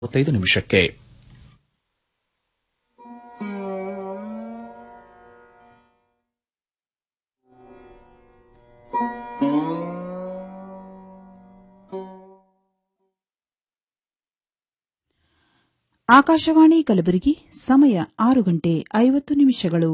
ಮೂವತ್ತೈದು ನಿಮಿಷಕ್ಕೆ ಆಕಾಶವಾಣಿ ಕಲಬುರಗಿ ಸಮಯ ಆರು ಗಂಟೆ ಐವತ್ತು ನಿಮಿಷಗಳು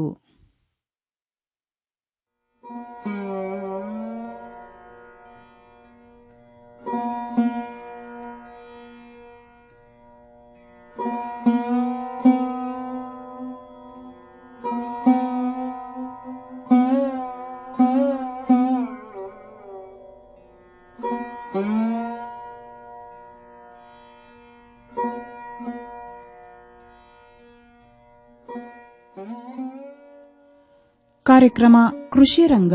ಕಾರ್ಯಕ್ರಮ ಕೃಷಿ ರಂಗ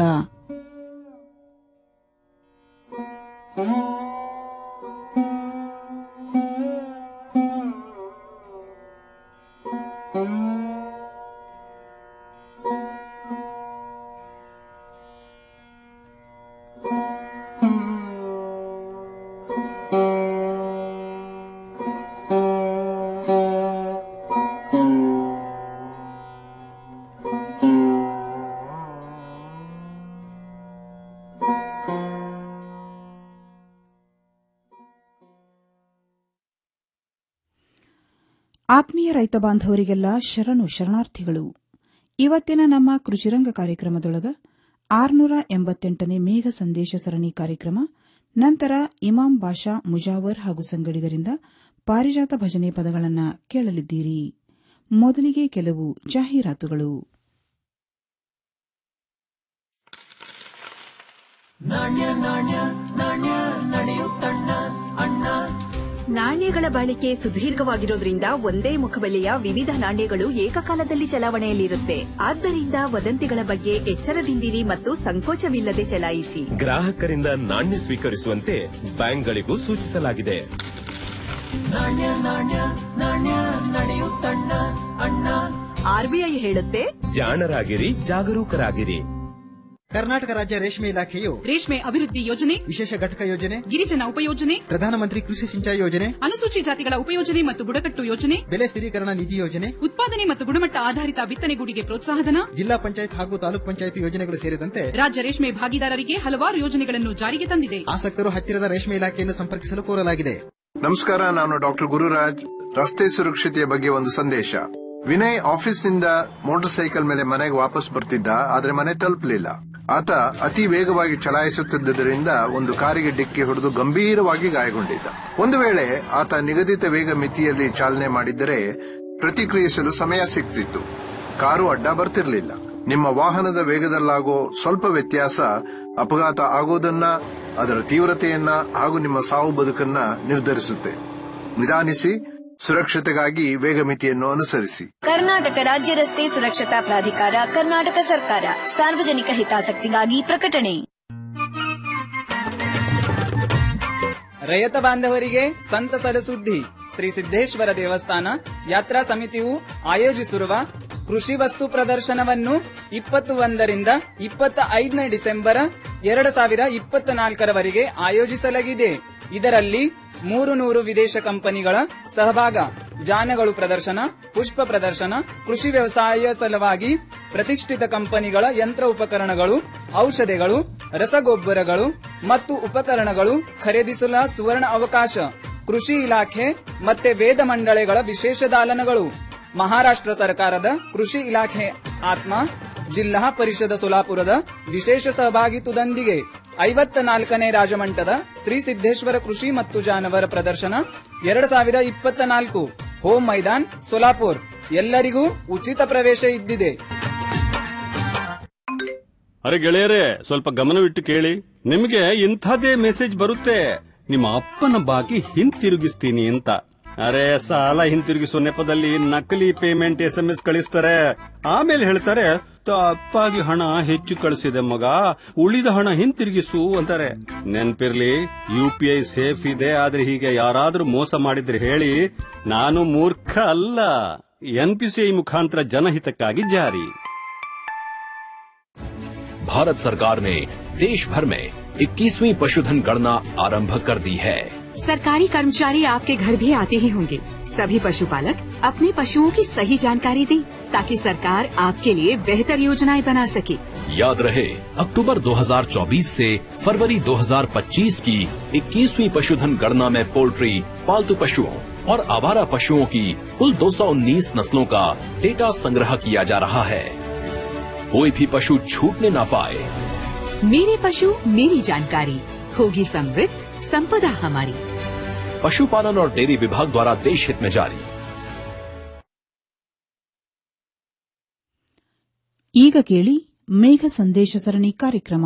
ಆತ್ಮೀಯ ರೈತ ಬಾಂಧವರಿಗೆಲ್ಲ ಶರಣು ಶರಣಾರ್ಥಿಗಳು ಇವತ್ತಿನ ನಮ್ಮ ಕೃಷಿರಂಗ ಕಾರ್ಯಕ್ರಮದೊಳಗ ಆರುನೂರ ಎಂಬತ್ತೆಂಟನೇ ಮೇಘ ಸಂದೇಶ ಸರಣಿ ಕಾರ್ಯಕ್ರಮ ನಂತರ ಇಮಾಂ ಬಾಷಾ ಮುಜಾವರ್ ಹಾಗೂ ಸಂಗಡಿಗರಿಂದ ಪಾರಿಜಾತ ಭಜನೆ ಪದಗಳನ್ನು ಕೇಳಲಿದ್ದೀರಿ ಮೊದಲಿಗೆ ಕೆಲವು ಜಾಹೀರಾತುಗಳು ನಾಣ್ಯಗಳ ಬಾಳಿಕೆ ಸುದೀರ್ಘವಾಗಿರೋದ್ರಿಂದ ಒಂದೇ ಮುಖಬೆಲೆಯ ವಿವಿಧ ನಾಣ್ಯಗಳು ಏಕಕಾಲದಲ್ಲಿ ಚಲಾವಣೆಯಲ್ಲಿರುತ್ತೆ ಆದ್ದರಿಂದ ವದಂತಿಗಳ ಬಗ್ಗೆ ಎಚ್ಚರದಿಂದಿರಿ ಮತ್ತು ಸಂಕೋಚವಿಲ್ಲದೆ ಚಲಾಯಿಸಿ ಗ್ರಾಹಕರಿಂದ ನಾಣ್ಯ ಸ್ವೀಕರಿಸುವಂತೆ ಬ್ಯಾಂಕ್ಗಳಿಗೂ ಸೂಚಿಸಲಾಗಿದೆ ಆರ್ಬಿಐ ಹೇಳುತ್ತೆ ಜಾಣರಾಗಿರಿ ಜಾಗರೂಕರಾಗಿರಿ ಕರ್ನಾಟಕ ರಾಜ್ಯ ರೇಷ್ಮೆ ಇಲಾಖೆಯು ರೇಷ್ಮೆ ಅಭಿವೃದ್ಧಿ ಯೋಜನೆ ವಿಶೇಷ ಘಟಕ ಯೋಜನೆ ಗಿರಿಜನ ಉಪಯೋಜನೆ ಪ್ರಧಾನಮಂತ್ರಿ ಕೃಷಿ ಸಿಂಚಾಯಿ ಯೋಜನೆ ಅನುಸೂಚಿ ಜಾತಿಗಳ ಉಪಯೋಜನೆ ಮತ್ತು ಬುಡಕಟ್ಟು ಯೋಜನೆ ಬೆಲೆ ಸ್ಥಿರೀಕರಣ ನಿಧಿ ಯೋಜನೆ ಉತ್ಪಾದನೆ ಮತ್ತು ಗುಣಮಟ್ಟ ಆಧಾರಿತ ಬಿತ್ತನೆಗೂಡಿಗೆ ಪ್ರೋತ್ಸಾಹಧನ ಜಿಲ್ಲಾ ಪಂಚಾಯತ್ ಹಾಗೂ ತಾಲೂಕ್ ಪಂಚಾಯತ್ ಯೋಜನೆಗಳು ಸೇರಿದಂತೆ ರಾಜ್ಯ ರೇಷ್ಮೆ ಭಾಗಿದಾರರಿಗೆ ಹಲವಾರು ಯೋಜನೆಗಳನ್ನು ಜಾರಿಗೆ ತಂದಿದೆ ಆಸಕ್ತರು ಹತ್ತಿರದ ರೇಷ್ಮೆ ಇಲಾಖೆಯನ್ನು ಸಂಪರ್ಕಿಸಲು ಕೋರಲಾಗಿದೆ ನಮಸ್ಕಾರ ನಾನು ಡಾಕ್ಟರ್ ಗುರುರಾಜ್ ರಸ್ತೆ ಸುರಕ್ಷತೆಯ ಬಗ್ಗೆ ಒಂದು ಸಂದೇಶ ವಿನಯ್ ಆಫೀಸ್ನಿಂದ ಮೋಟಾರ್ ಸೈಕಲ್ ಮೇಲೆ ಮನೆಗೆ ವಾಪಸ್ ಬರ್ತಿದ್ದ ಆದ್ರೆ ಮನೆ ತಲುಪಲಿಲ್ಲ ಆತ ಅತಿ ವೇಗವಾಗಿ ಚಲಾಯಿಸುತ್ತಿದ್ದರಿಂದ ಒಂದು ಕಾರಿಗೆ ಡಿಕ್ಕಿ ಹೊಡೆದು ಗಂಭೀರವಾಗಿ ಗಾಯಗೊಂಡಿದ್ದ ಒಂದು ವೇಳೆ ಆತ ನಿಗದಿತ ವೇಗ ಮಿತಿಯಲ್ಲಿ ಚಾಲನೆ ಮಾಡಿದ್ದರೆ ಪ್ರತಿಕ್ರಿಯಿಸಲು ಸಮಯ ಸಿಗ್ತಿತ್ತು ಕಾರು ಅಡ್ಡ ಬರ್ತಿರ್ಲಿಲ್ಲ ನಿಮ್ಮ ವಾಹನದ ವೇಗದಲ್ಲಾಗೋ ಸ್ವಲ್ಪ ವ್ಯತ್ಯಾಸ ಅಪಘಾತ ಆಗೋದನ್ನ ಅದರ ತೀವ್ರತೆಯನ್ನ ಹಾಗೂ ನಿಮ್ಮ ಸಾವು ಬದುಕನ್ನ ನಿರ್ಧರಿಸುತ್ತೆ ನಿಧಾನಿಸಿ ಸುರಕ್ಷತೆಗಾಗಿ ವೇಗ ಮಿತಿಯನ್ನು ಅನುಸರಿಸಿ ಕರ್ನಾಟಕ ರಾಜ್ಯ ರಸ್ತೆ ಸುರಕ್ಷತಾ ಪ್ರಾಧಿಕಾರ ಕರ್ನಾಟಕ ಸರ್ಕಾರ ಸಾರ್ವಜನಿಕ ಹಿತಾಸಕ್ತಿಗಾಗಿ ಪ್ರಕಟಣೆ ರೈತ ಬಾಂಧವರಿಗೆ ಸಂತಸದ ಸುದ್ದಿ ಶ್ರೀ ಸಿದ್ದೇಶ್ವರ ದೇವಸ್ಥಾನ ಯಾತ್ರಾ ಸಮಿತಿಯು ಆಯೋಜಿಸಿರುವ ಕೃಷಿ ವಸ್ತು ಪ್ರದರ್ಶನವನ್ನು ಇಪ್ಪತ್ತು ಒಂದರಿಂದ ಇಪ್ಪತ್ತ ಐದನೇ ಡಿಸೆಂಬರ್ ಎರಡು ಸಾವಿರ ಇಪ್ಪತ್ತ ನಾಲ್ಕರವರೆಗೆ ಆಯೋಜಿಸಲಾಗಿದೆ ಇದರಲ್ಲಿ ಮೂರು ನೂರು ವಿದೇಶ ಕಂಪನಿಗಳ ಸಹಭಾಗ ಜಾನಗಳು ಪ್ರದರ್ಶನ ಪುಷ್ಪ ಪ್ರದರ್ಶನ ಕೃಷಿ ವ್ಯವಸಾಯ ಸಲುವಾಗಿ ಪ್ರತಿಷ್ಠಿತ ಕಂಪನಿಗಳ ಯಂತ್ರ ಉಪಕರಣಗಳು ಔಷಧಿಗಳು ರಸಗೊಬ್ಬರಗಳು ಮತ್ತು ಉಪಕರಣಗಳು ಖರೀದಿಸಲು ಸುವರ್ಣ ಅವಕಾಶ ಕೃಷಿ ಇಲಾಖೆ ಮತ್ತೆ ವೇದ ಮಂಡಳಿಗಳ ವಿಶೇಷ ದಾಲನಗಳು ಮಹಾರಾಷ್ಟ್ರ ಸರ್ಕಾರದ ಕೃಷಿ ಇಲಾಖೆ ಆತ್ಮ ಜಿಲ್ಲಾ ಪರಿಷದ ಸೋಲಾಪುರದ ವಿಶೇಷ ಸಹಭಾಗಿತ್ವದೊಂದಿಗೆ ಐವತ್ತ ನಾಲ್ಕನೇ ರಾಜಮಂಟದ ಶ್ರೀ ಸಿದ್ದೇಶ್ವರ ಕೃಷಿ ಮತ್ತು ಜಾನವರ ಪ್ರದರ್ಶನ ಎರಡು ಸಾವಿರ ಇಪ್ಪತ್ತ ನಾಲ್ಕು ಹೋಮ್ ಮೈದಾನ್ ಸೋಲಾಪುರ್ ಎಲ್ಲರಿಗೂ ಉಚಿತ ಪ್ರವೇಶ ಇದ್ದಿದೆ ಅರೆ ಗೆಳೆಯರೇ ಸ್ವಲ್ಪ ಗಮನವಿಟ್ಟು ಕೇಳಿ ನಿಮಗೆ ಇಂಥದೇ ಮೆಸೇಜ್ ಬರುತ್ತೆ ನಿಮ್ಮ ಅಪ್ಪನ ಬಾಕಿ ಹಿಂತಿರುಗಿಸ್ತೀನಿ ಅಂತ ಅರೆ ಸಾಲ ಹಿಂತಿರುಗಿಸುವ ನೆಪದಲ್ಲಿ ನಕಲಿ ಪೇಮೆಂಟ್ ಎಸ್ ಎಂ ಎಸ್ ಕಳಿಸ್ತಾರೆ ಆಮೇಲೆ ಹೇಳ್ತಾರೆ ತಪ್ಪಾಗಿ ಹಣ ಹೆಚ್ಚು ಕಳಿಸಿದೆ ಮಗ ಉಳಿದ ಹಣ ಹಿಂತಿರುಗಿಸು ಅಂತಾರೆ ನೆನ್ಪಿರ್ಲಿ ಯು ಪಿ ಐ ಸೇಫ್ ಇದೆ ಆದ್ರೆ ಹೀಗೆ ಯಾರಾದ್ರೂ ಮೋಸ ಮಾಡಿದ್ರೆ ಹೇಳಿ ನಾನು ಮೂರ್ಖ ಅಲ್ಲ ಎನ್ಪಿಸಿಐ ಮುಖಾಂತರ ಜನಹಿತಕ್ಕಾಗಿ ಜಾರಿ भारत सरकार ने देश भर में 21वीं पशुधन गणना आरंभ कर दी है सरकारी कर्मचारी आपके घर भी आते ही होंगे सभी पशुपालक अपने पशुओं की सही जानकारी दें ताकि सरकार आपके लिए बेहतर योजनाएं बना सके याद रहे अक्टूबर 2024 से फरवरी 2025 की 21वीं पशुधन गणना में पोल्ट्री पालतू पशुओं और आवारा पशुओं की कुल 219 नस्लों का डेटा संग्रह किया जा रहा है कोई भी पशु छूटने ना पाए मेरे पशु मेरी जानकारी होगी समृद्ध संपदा हमारी पशुपालन और डेयरी विभाग द्वारा देश हित में जारी ಈಗ ಕೇಳಿ ಮೇಘ ಸಂದೇಶ ಸರಣಿ ಕಾರ್ಯಕ್ರಮ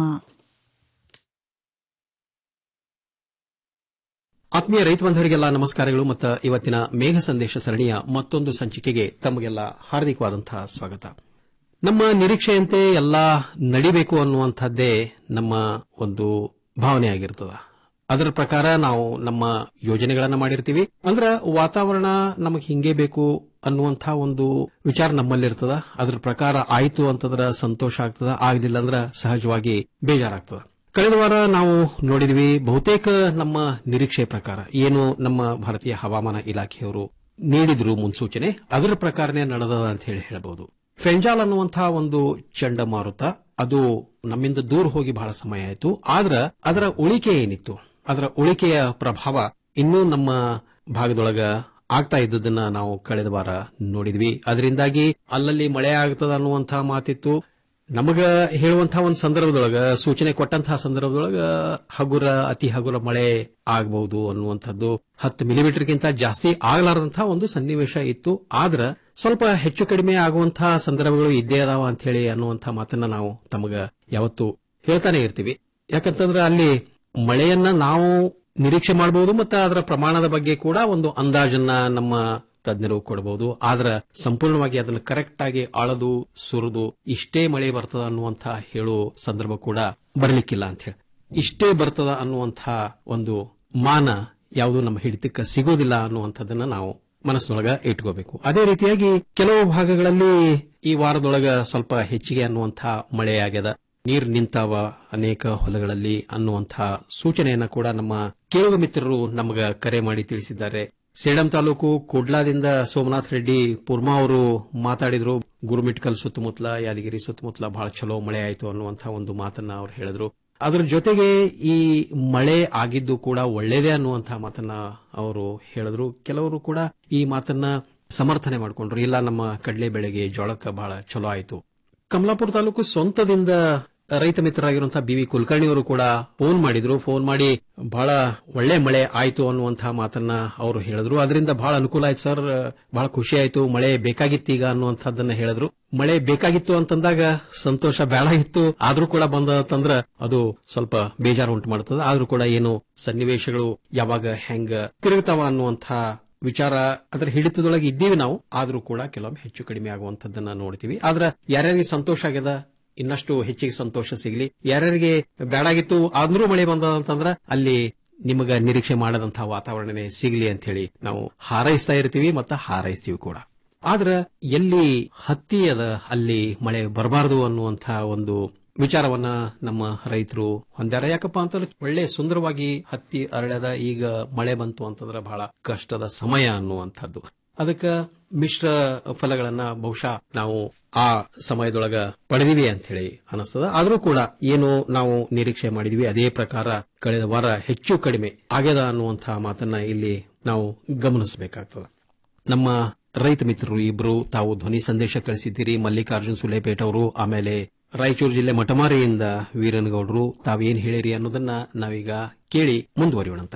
ಆತ್ಮೀಯ ರೈತ ಬಂಧುವರಿಗೆಲ್ಲ ನಮಸ್ಕಾರಗಳು ಮತ್ತು ಇವತ್ತಿನ ಮೇಘ ಸಂದೇಶ ಸರಣಿಯ ಮತ್ತೊಂದು ಸಂಚಿಕೆಗೆ ತಮಗೆಲ್ಲ ಹಾರ್ದಿಕವಾದಂತಹ ಸ್ವಾಗತ ನಮ್ಮ ನಿರೀಕ್ಷೆಯಂತೆ ಎಲ್ಲ ನಡಿಬೇಕು ಅನ್ನುವಂಥದ್ದೇ ನಮ್ಮ ಒಂದು ಭಾವನೆ ಆಗಿರ್ತದ ಅದರ ಪ್ರಕಾರ ನಾವು ನಮ್ಮ ಯೋಜನೆಗಳನ್ನ ಮಾಡಿರ್ತೀವಿ ಅಂದ್ರ ವಾತಾವರಣ ನಮಗೆ ಹಿಂಗೆ ಬೇಕು ಅನ್ನುವಂಥ ಒಂದು ವಿಚಾರ ನಮ್ಮಲ್ಲಿರ್ತದ ಅದ್ರ ಪ್ರಕಾರ ಆಯ್ತು ಅಂತಂದ್ರ ಸಂತೋಷ ಆಗ್ತದ ಆಗ್ಲಿಲ್ಲ ಅಂದ್ರ ಸಹಜವಾಗಿ ಬೇಜಾರಾಗ್ತದ ಕಳೆದ ವಾರ ನಾವು ನೋಡಿದ್ವಿ ಬಹುತೇಕ ನಮ್ಮ ನಿರೀಕ್ಷೆ ಪ್ರಕಾರ ಏನು ನಮ್ಮ ಭಾರತೀಯ ಹವಾಮಾನ ಇಲಾಖೆಯವರು ನೀಡಿದ್ರು ಮುನ್ಸೂಚನೆ ಅದರ ಪ್ರಕಾರನೇ ನಡೆದದ ಅಂತ ಹೇಳಿ ಹೇಳಬಹುದು ಫೆಂಜಾಲ್ ಅನ್ನುವಂತಹ ಒಂದು ಚಂಡಮಾರುತ ಅದು ನಮ್ಮಿಂದ ದೂರ ಹೋಗಿ ಬಹಳ ಸಮಯ ಆಯಿತು ಆದ್ರ ಅದರ ಉಳಿಕೆ ಏನಿತ್ತು ಅದರ ಉಳಿಕೆಯ ಪ್ರಭಾವ ಇನ್ನೂ ನಮ್ಮ ಭಾಗದೊಳಗ ಆಗ್ತಾ ಇದ್ದದನ್ನ ನಾವು ಕಳೆದ ವಾರ ನೋಡಿದ್ವಿ ಅದರಿಂದಾಗಿ ಅಲ್ಲಲ್ಲಿ ಮಳೆ ಆಗ್ತದ ಅನ್ನುವಂತಹ ಮಾತಿತ್ತು ನಮಗ ಹೇಳುವಂತಹ ಒಂದು ಸಂದರ್ಭದೊಳಗ ಸೂಚನೆ ಕೊಟ್ಟಂತಹ ಸಂದರ್ಭದೊಳಗ ಹಗುರ ಅತಿ ಹಗುರ ಮಳೆ ಆಗಬಹುದು ಅನ್ನುವಂಥದ್ದು ಹತ್ತು ಮಿಲಿಮೀಟರ್ಗಿಂತ ಜಾಸ್ತಿ ಆಗಲಾರದಂತಹ ಒಂದು ಸನ್ನಿವೇಶ ಇತ್ತು ಆದ್ರ ಸ್ವಲ್ಪ ಹೆಚ್ಚು ಕಡಿಮೆ ಆಗುವಂತಹ ಸಂದರ್ಭಗಳು ಇದ್ದೇ ಅದಾವ ಅಂತ ಹೇಳಿ ಅನ್ನುವಂತಹ ಮಾತನ್ನ ನಾವು ತಮಗ ಯಾವತ್ತು ಹೇಳ್ತಾನೆ ಇರ್ತೀವಿ ಯಾಕಂತಂದ್ರೆ ಅಲ್ಲಿ ಮಳೆಯನ್ನ ನಾವು ನಿರೀಕ್ಷೆ ಮಾಡಬಹುದು ಮತ್ತು ಅದರ ಪ್ರಮಾಣದ ಬಗ್ಗೆ ಕೂಡ ಒಂದು ಅಂದಾಜನ್ನ ನಮ್ಮ ತಜ್ಞರು ಕೊಡಬಹುದು ಆದ್ರೆ ಸಂಪೂರ್ಣವಾಗಿ ಅದನ್ನು ಕರೆಕ್ಟ್ ಆಗಿ ಅಳದು ಸುರಿದು ಇಷ್ಟೇ ಮಳೆ ಬರ್ತದ ಅನ್ನುವಂಥ ಹೇಳೋ ಸಂದರ್ಭ ಕೂಡ ಬರಲಿಕ್ಕಿಲ್ಲ ಅಂತ ಹೇಳಿ ಇಷ್ಟೇ ಬರ್ತದ ಅನ್ನುವಂಥ ಒಂದು ಮಾನ ಯಾವುದು ನಮ್ಮ ಹಿಡಿತಕ್ಕೆ ಸಿಗೋದಿಲ್ಲ ಅನ್ನುವಂಥದ್ದನ್ನ ನಾವು ಮನಸ್ಸಿನೊಳಗ ಇಟ್ಕೋಬೇಕು ಅದೇ ರೀತಿಯಾಗಿ ಕೆಲವು ಭಾಗಗಳಲ್ಲಿ ಈ ವಾರದೊಳಗ ಸ್ವಲ್ಪ ಹೆಚ್ಚಿಗೆ ಅನ್ನುವಂಥ ಮಳೆ ಆಗ್ಯದ ನೀರು ನಿಂತಾವ ಅನೇಕ ಹೊಲಗಳಲ್ಲಿ ಅನ್ನುವಂಥ ಸೂಚನೆಯನ್ನ ಕೂಡ ನಮ್ಮ ಕೇಳುಗ ಮಿತ್ರರು ನಮಗ ಕರೆ ಮಾಡಿ ತಿಳಿಸಿದ್ದಾರೆ ಸೇಡಂ ತಾಲೂಕು ಕುಡ್ಲಾದಿಂದ ಸೋಮನಾಥ್ ರೆಡ್ಡಿ ಪುರ್ಮಾ ಅವರು ಮಾತಾಡಿದ್ರು ಗುರುಮಿಟ್ಕಲ್ ಸುತ್ತಮುತ್ತಲ ಯಾದಗಿರಿ ಸುತ್ತಮುತ್ತಲ ಬಹಳ ಚಲೋ ಮಳೆ ಆಯಿತು ಅನ್ನುವಂಥ ಒಂದು ಮಾತನ್ನ ಅವ್ರು ಹೇಳಿದ್ರು ಅದರ ಜೊತೆಗೆ ಈ ಮಳೆ ಆಗಿದ್ದು ಕೂಡ ಒಳ್ಳೇದೇ ಅನ್ನುವಂತಹ ಮಾತನ್ನ ಅವರು ಹೇಳಿದ್ರು ಕೆಲವರು ಕೂಡ ಈ ಮಾತನ್ನ ಸಮರ್ಥನೆ ಮಾಡಿಕೊಂಡ್ರು ಇಲ್ಲ ನಮ್ಮ ಕಡಲೆ ಬೆಳೆಗೆ ಜೋಳಕ್ಕ ಬಹಳ ಚಲೋ ಆಯಿತು ಕಮಲಾಪುರ ತಾಲೂಕು ಸ್ವಂತದಿಂದ ರೈತ ಮಿತ್ರರಾಗಿರುವಂತಹ ಬಿ ವಿ ಕುಲಕರ್ಣಿ ಅವರು ಕೂಡ ಫೋನ್ ಮಾಡಿದ್ರು ಫೋನ್ ಮಾಡಿ ಬಹಳ ಒಳ್ಳೆ ಮಳೆ ಆಯ್ತು ಅನ್ನುವಂತಹ ಮಾತನ್ನ ಅವರು ಹೇಳಿದ್ರು ಅದರಿಂದ ಬಹಳ ಅನುಕೂಲ ಆಯ್ತು ಸರ್ ಬಹಳ ಖುಷಿ ಆಯ್ತು ಮಳೆ ಬೇಕಾಗಿತ್ತು ಈಗ ಅನ್ನುವಂಥದ್ದನ್ನ ಹೇಳಿದ್ರು ಮಳೆ ಬೇಕಾಗಿತ್ತು ಅಂತಂದಾಗ ಸಂತೋಷ ಬೇಡ ಇತ್ತು ಆದ್ರೂ ಕೂಡ ಬಂದಂದ್ರ ಅದು ಸ್ವಲ್ಪ ಬೇಜಾರು ಉಂಟು ಮಾಡ್ತದ ಆದ್ರೂ ಕೂಡ ಏನು ಸನ್ನಿವೇಶಗಳು ಯಾವಾಗ ಹೆಂಗ ತಿರುಗ್ತಾವ ಅನ್ನುವಂಥ ವಿಚಾರ ಅದರ ಹಿಡಿತದೊಳಗೆ ಇದ್ದೀವಿ ನಾವು ಆದ್ರೂ ಕೂಡ ಕೆಲವೊಮ್ಮೆ ಹೆಚ್ಚು ಕಡಿಮೆ ಆಗುವಂತದ್ದನ್ನ ನೋಡ್ತೀವಿ ಆದ್ರ ಯಾರ್ಯಾರಿಗೆ ಸಂತೋಷ ಆಗ್ಯದ ಇನ್ನಷ್ಟು ಹೆಚ್ಚಿಗೆ ಸಂತೋಷ ಸಿಗಲಿ ಯಾರ್ಯಾರಿಗೆ ಬೇಡಾಗಿತ್ತು ಆದ್ರೂ ಮಳೆ ಬಂದದ ಅಂತಂದ್ರ ಅಲ್ಲಿ ನಿಮಗ ನಿರೀಕ್ಷೆ ಮಾಡದಂತಹ ವಾತಾವರಣನೇ ಸಿಗಲಿ ಅಂತ ಹೇಳಿ ನಾವು ಹಾರೈಸ್ತಾ ಇರ್ತೀವಿ ಮತ್ತು ಹಾರೈಸ್ತೀವಿ ಕೂಡ ಆದ್ರ ಎಲ್ಲಿ ಹತ್ತಿ ಅದ ಅಲ್ಲಿ ಮಳೆ ಬರಬಾರದು ಅನ್ನುವಂಥ ಒಂದು ವಿಚಾರವನ್ನ ನಮ್ಮ ರೈತರು ಹೊಂದ್ಯಾರ ಯಾಕಪ್ಪ ಅಂತಂದ್ರೆ ಒಳ್ಳೆ ಸುಂದರವಾಗಿ ಹತ್ತಿ ಅರಳ್ಯದ ಈಗ ಮಳೆ ಬಂತು ಅಂತಂದ್ರೆ ಬಹಳ ಕಷ್ಟದ ಸಮಯ ಅನ್ನುವಂಥದ್ದು ಅದಕ್ಕೆ ಮಿಶ್ರ ಫಲಗಳನ್ನ ಬಹುಶಃ ನಾವು ಆ ಸಮಯದೊಳಗ ಪಡೆದಿವಿ ಅಂತ ಹೇಳಿ ಅನಿಸ್ತದ ಆದ್ರೂ ಕೂಡ ಏನು ನಾವು ನಿರೀಕ್ಷೆ ಮಾಡಿದ್ವಿ ಅದೇ ಪ್ರಕಾರ ಕಳೆದ ವಾರ ಹೆಚ್ಚು ಕಡಿಮೆ ಆಗ್ಯದ ಅನ್ನುವಂತಹ ಮಾತನ್ನ ಇಲ್ಲಿ ನಾವು ಗಮನಿಸಬೇಕಾಗ್ತದ ನಮ್ಮ ರೈತ ಮಿತ್ರರು ಇಬ್ರು ತಾವು ಧ್ವನಿ ಸಂದೇಶ ಕಳಿಸಿದ್ದೀರಿ ಮಲ್ಲಿಕಾರ್ಜುನ್ ಸುಲೇಪೇಟ್ ಅವರು ಆಮೇಲೆ ರಾಯಚೂರು ಜಿಲ್ಲೆ ಮಟಮಾರಿಯಿಂದ ವೀರನಗೌಡರು ತಾವೇನ್ ಹೇಳಿರಿ ಅನ್ನೋದನ್ನ ನಾವೀಗ ಕೇಳಿ ಮುಂದುವರಿಯೋಣಂತ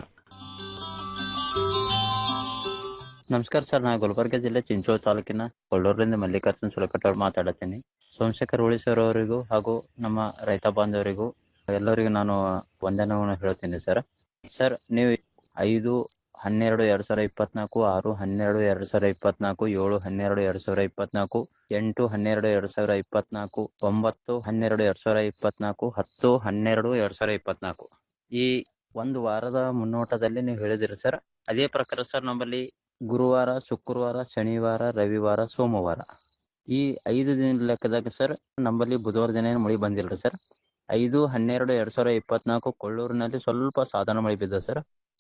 ನಮಸ್ಕಾರ ಸರ್ ನಾ ಗುಲ್ಬರ್ಗ ಜಿಲ್ಲೆ ಚಿಂಚೋಳ ತಾಲೂಕಿನ ಕೊಳ್ಳೂರಿನಿಂದ ಮಲ್ಲಿಕಾರ್ಜುನ್ ಸುಲಕಟ್ ಅವ್ರು ಮಾತಾಡತ್ತೀನಿ ಸೋಮಶೇಖರ್ ಉಳಿಸರ್ ಅವರಿಗೂ ಹಾಗೂ ನಮ್ಮ ರೈತ ಬಾಂಧವರಿಗೂ ಎಲ್ಲರಿಗೂ ನಾನು ವಂದನೆಗಳನ್ನು ಹೇಳ್ತೀನಿ ಸರ್ ಸರ್ ನೀವು ಐದು ಹನ್ನೆರಡು ಎರಡ್ ಸಾವಿರ ಇಪ್ಪತ್ನಾಲ್ಕು ಆರು ಹನ್ನೆರಡು ಎರಡ್ ಸಾವಿರ ಇಪ್ಪತ್ನಾಲ್ಕು ಏಳು ಹನ್ನೆರಡು ಎರಡ್ ಸಾವಿರ ಇಪ್ಪತ್ನಾಲ್ಕು ಎಂಟು ಹನ್ನೆರಡು ಎರಡ್ ಸಾವಿರ ಇಪ್ಪತ್ನಾಲ್ಕು ಒಂಬತ್ತು ಹನ್ನೆರಡು ಎರಡ್ ಸಾವಿರ ಇಪ್ಪತ್ನಾಲ್ಕು ಹತ್ತು ಹನ್ನೆರಡು ಎರಡ್ ಸಾವಿರ ಇಪ್ಪತ್ನಾಲ್ಕು ಈ ಒಂದು ವಾರದ ಮುನ್ನೋಟದಲ್ಲಿ ನೀವು ಹೇಳಿದಿರಿ ಸರ್ ಅದೇ ಪ್ರಕಾರ ಸರ್ ನಮ್ಮಲ್ಲಿ ಗುರುವಾರ ಶುಕ್ರವಾರ ಶನಿವಾರ ರವಿವಾರ ಸೋಮವಾರ ಈ ಐದು ದಿನ ಲೆಕ್ಕದಾಗ ಸರ್ ನಮ್ಮಲ್ಲಿ ಬುಧವಾರ ದಿನ ಏನು ಮಳೆ ಬಂದಿಲ್ರಿ ಸರ್ ಐದು ಹನ್ನೆರಡು ಎರಡ್ ಸಾವಿರ ಇಪ್ಪತ್ನಾಲ್ಕು ಕೊಳ್ಳೂರಿನಲ್ಲಿ ಸ್ವಲ್ಪ ಸಾಧಾರಣ ಮಳೆ ಬಿದ್ದ ಸರ್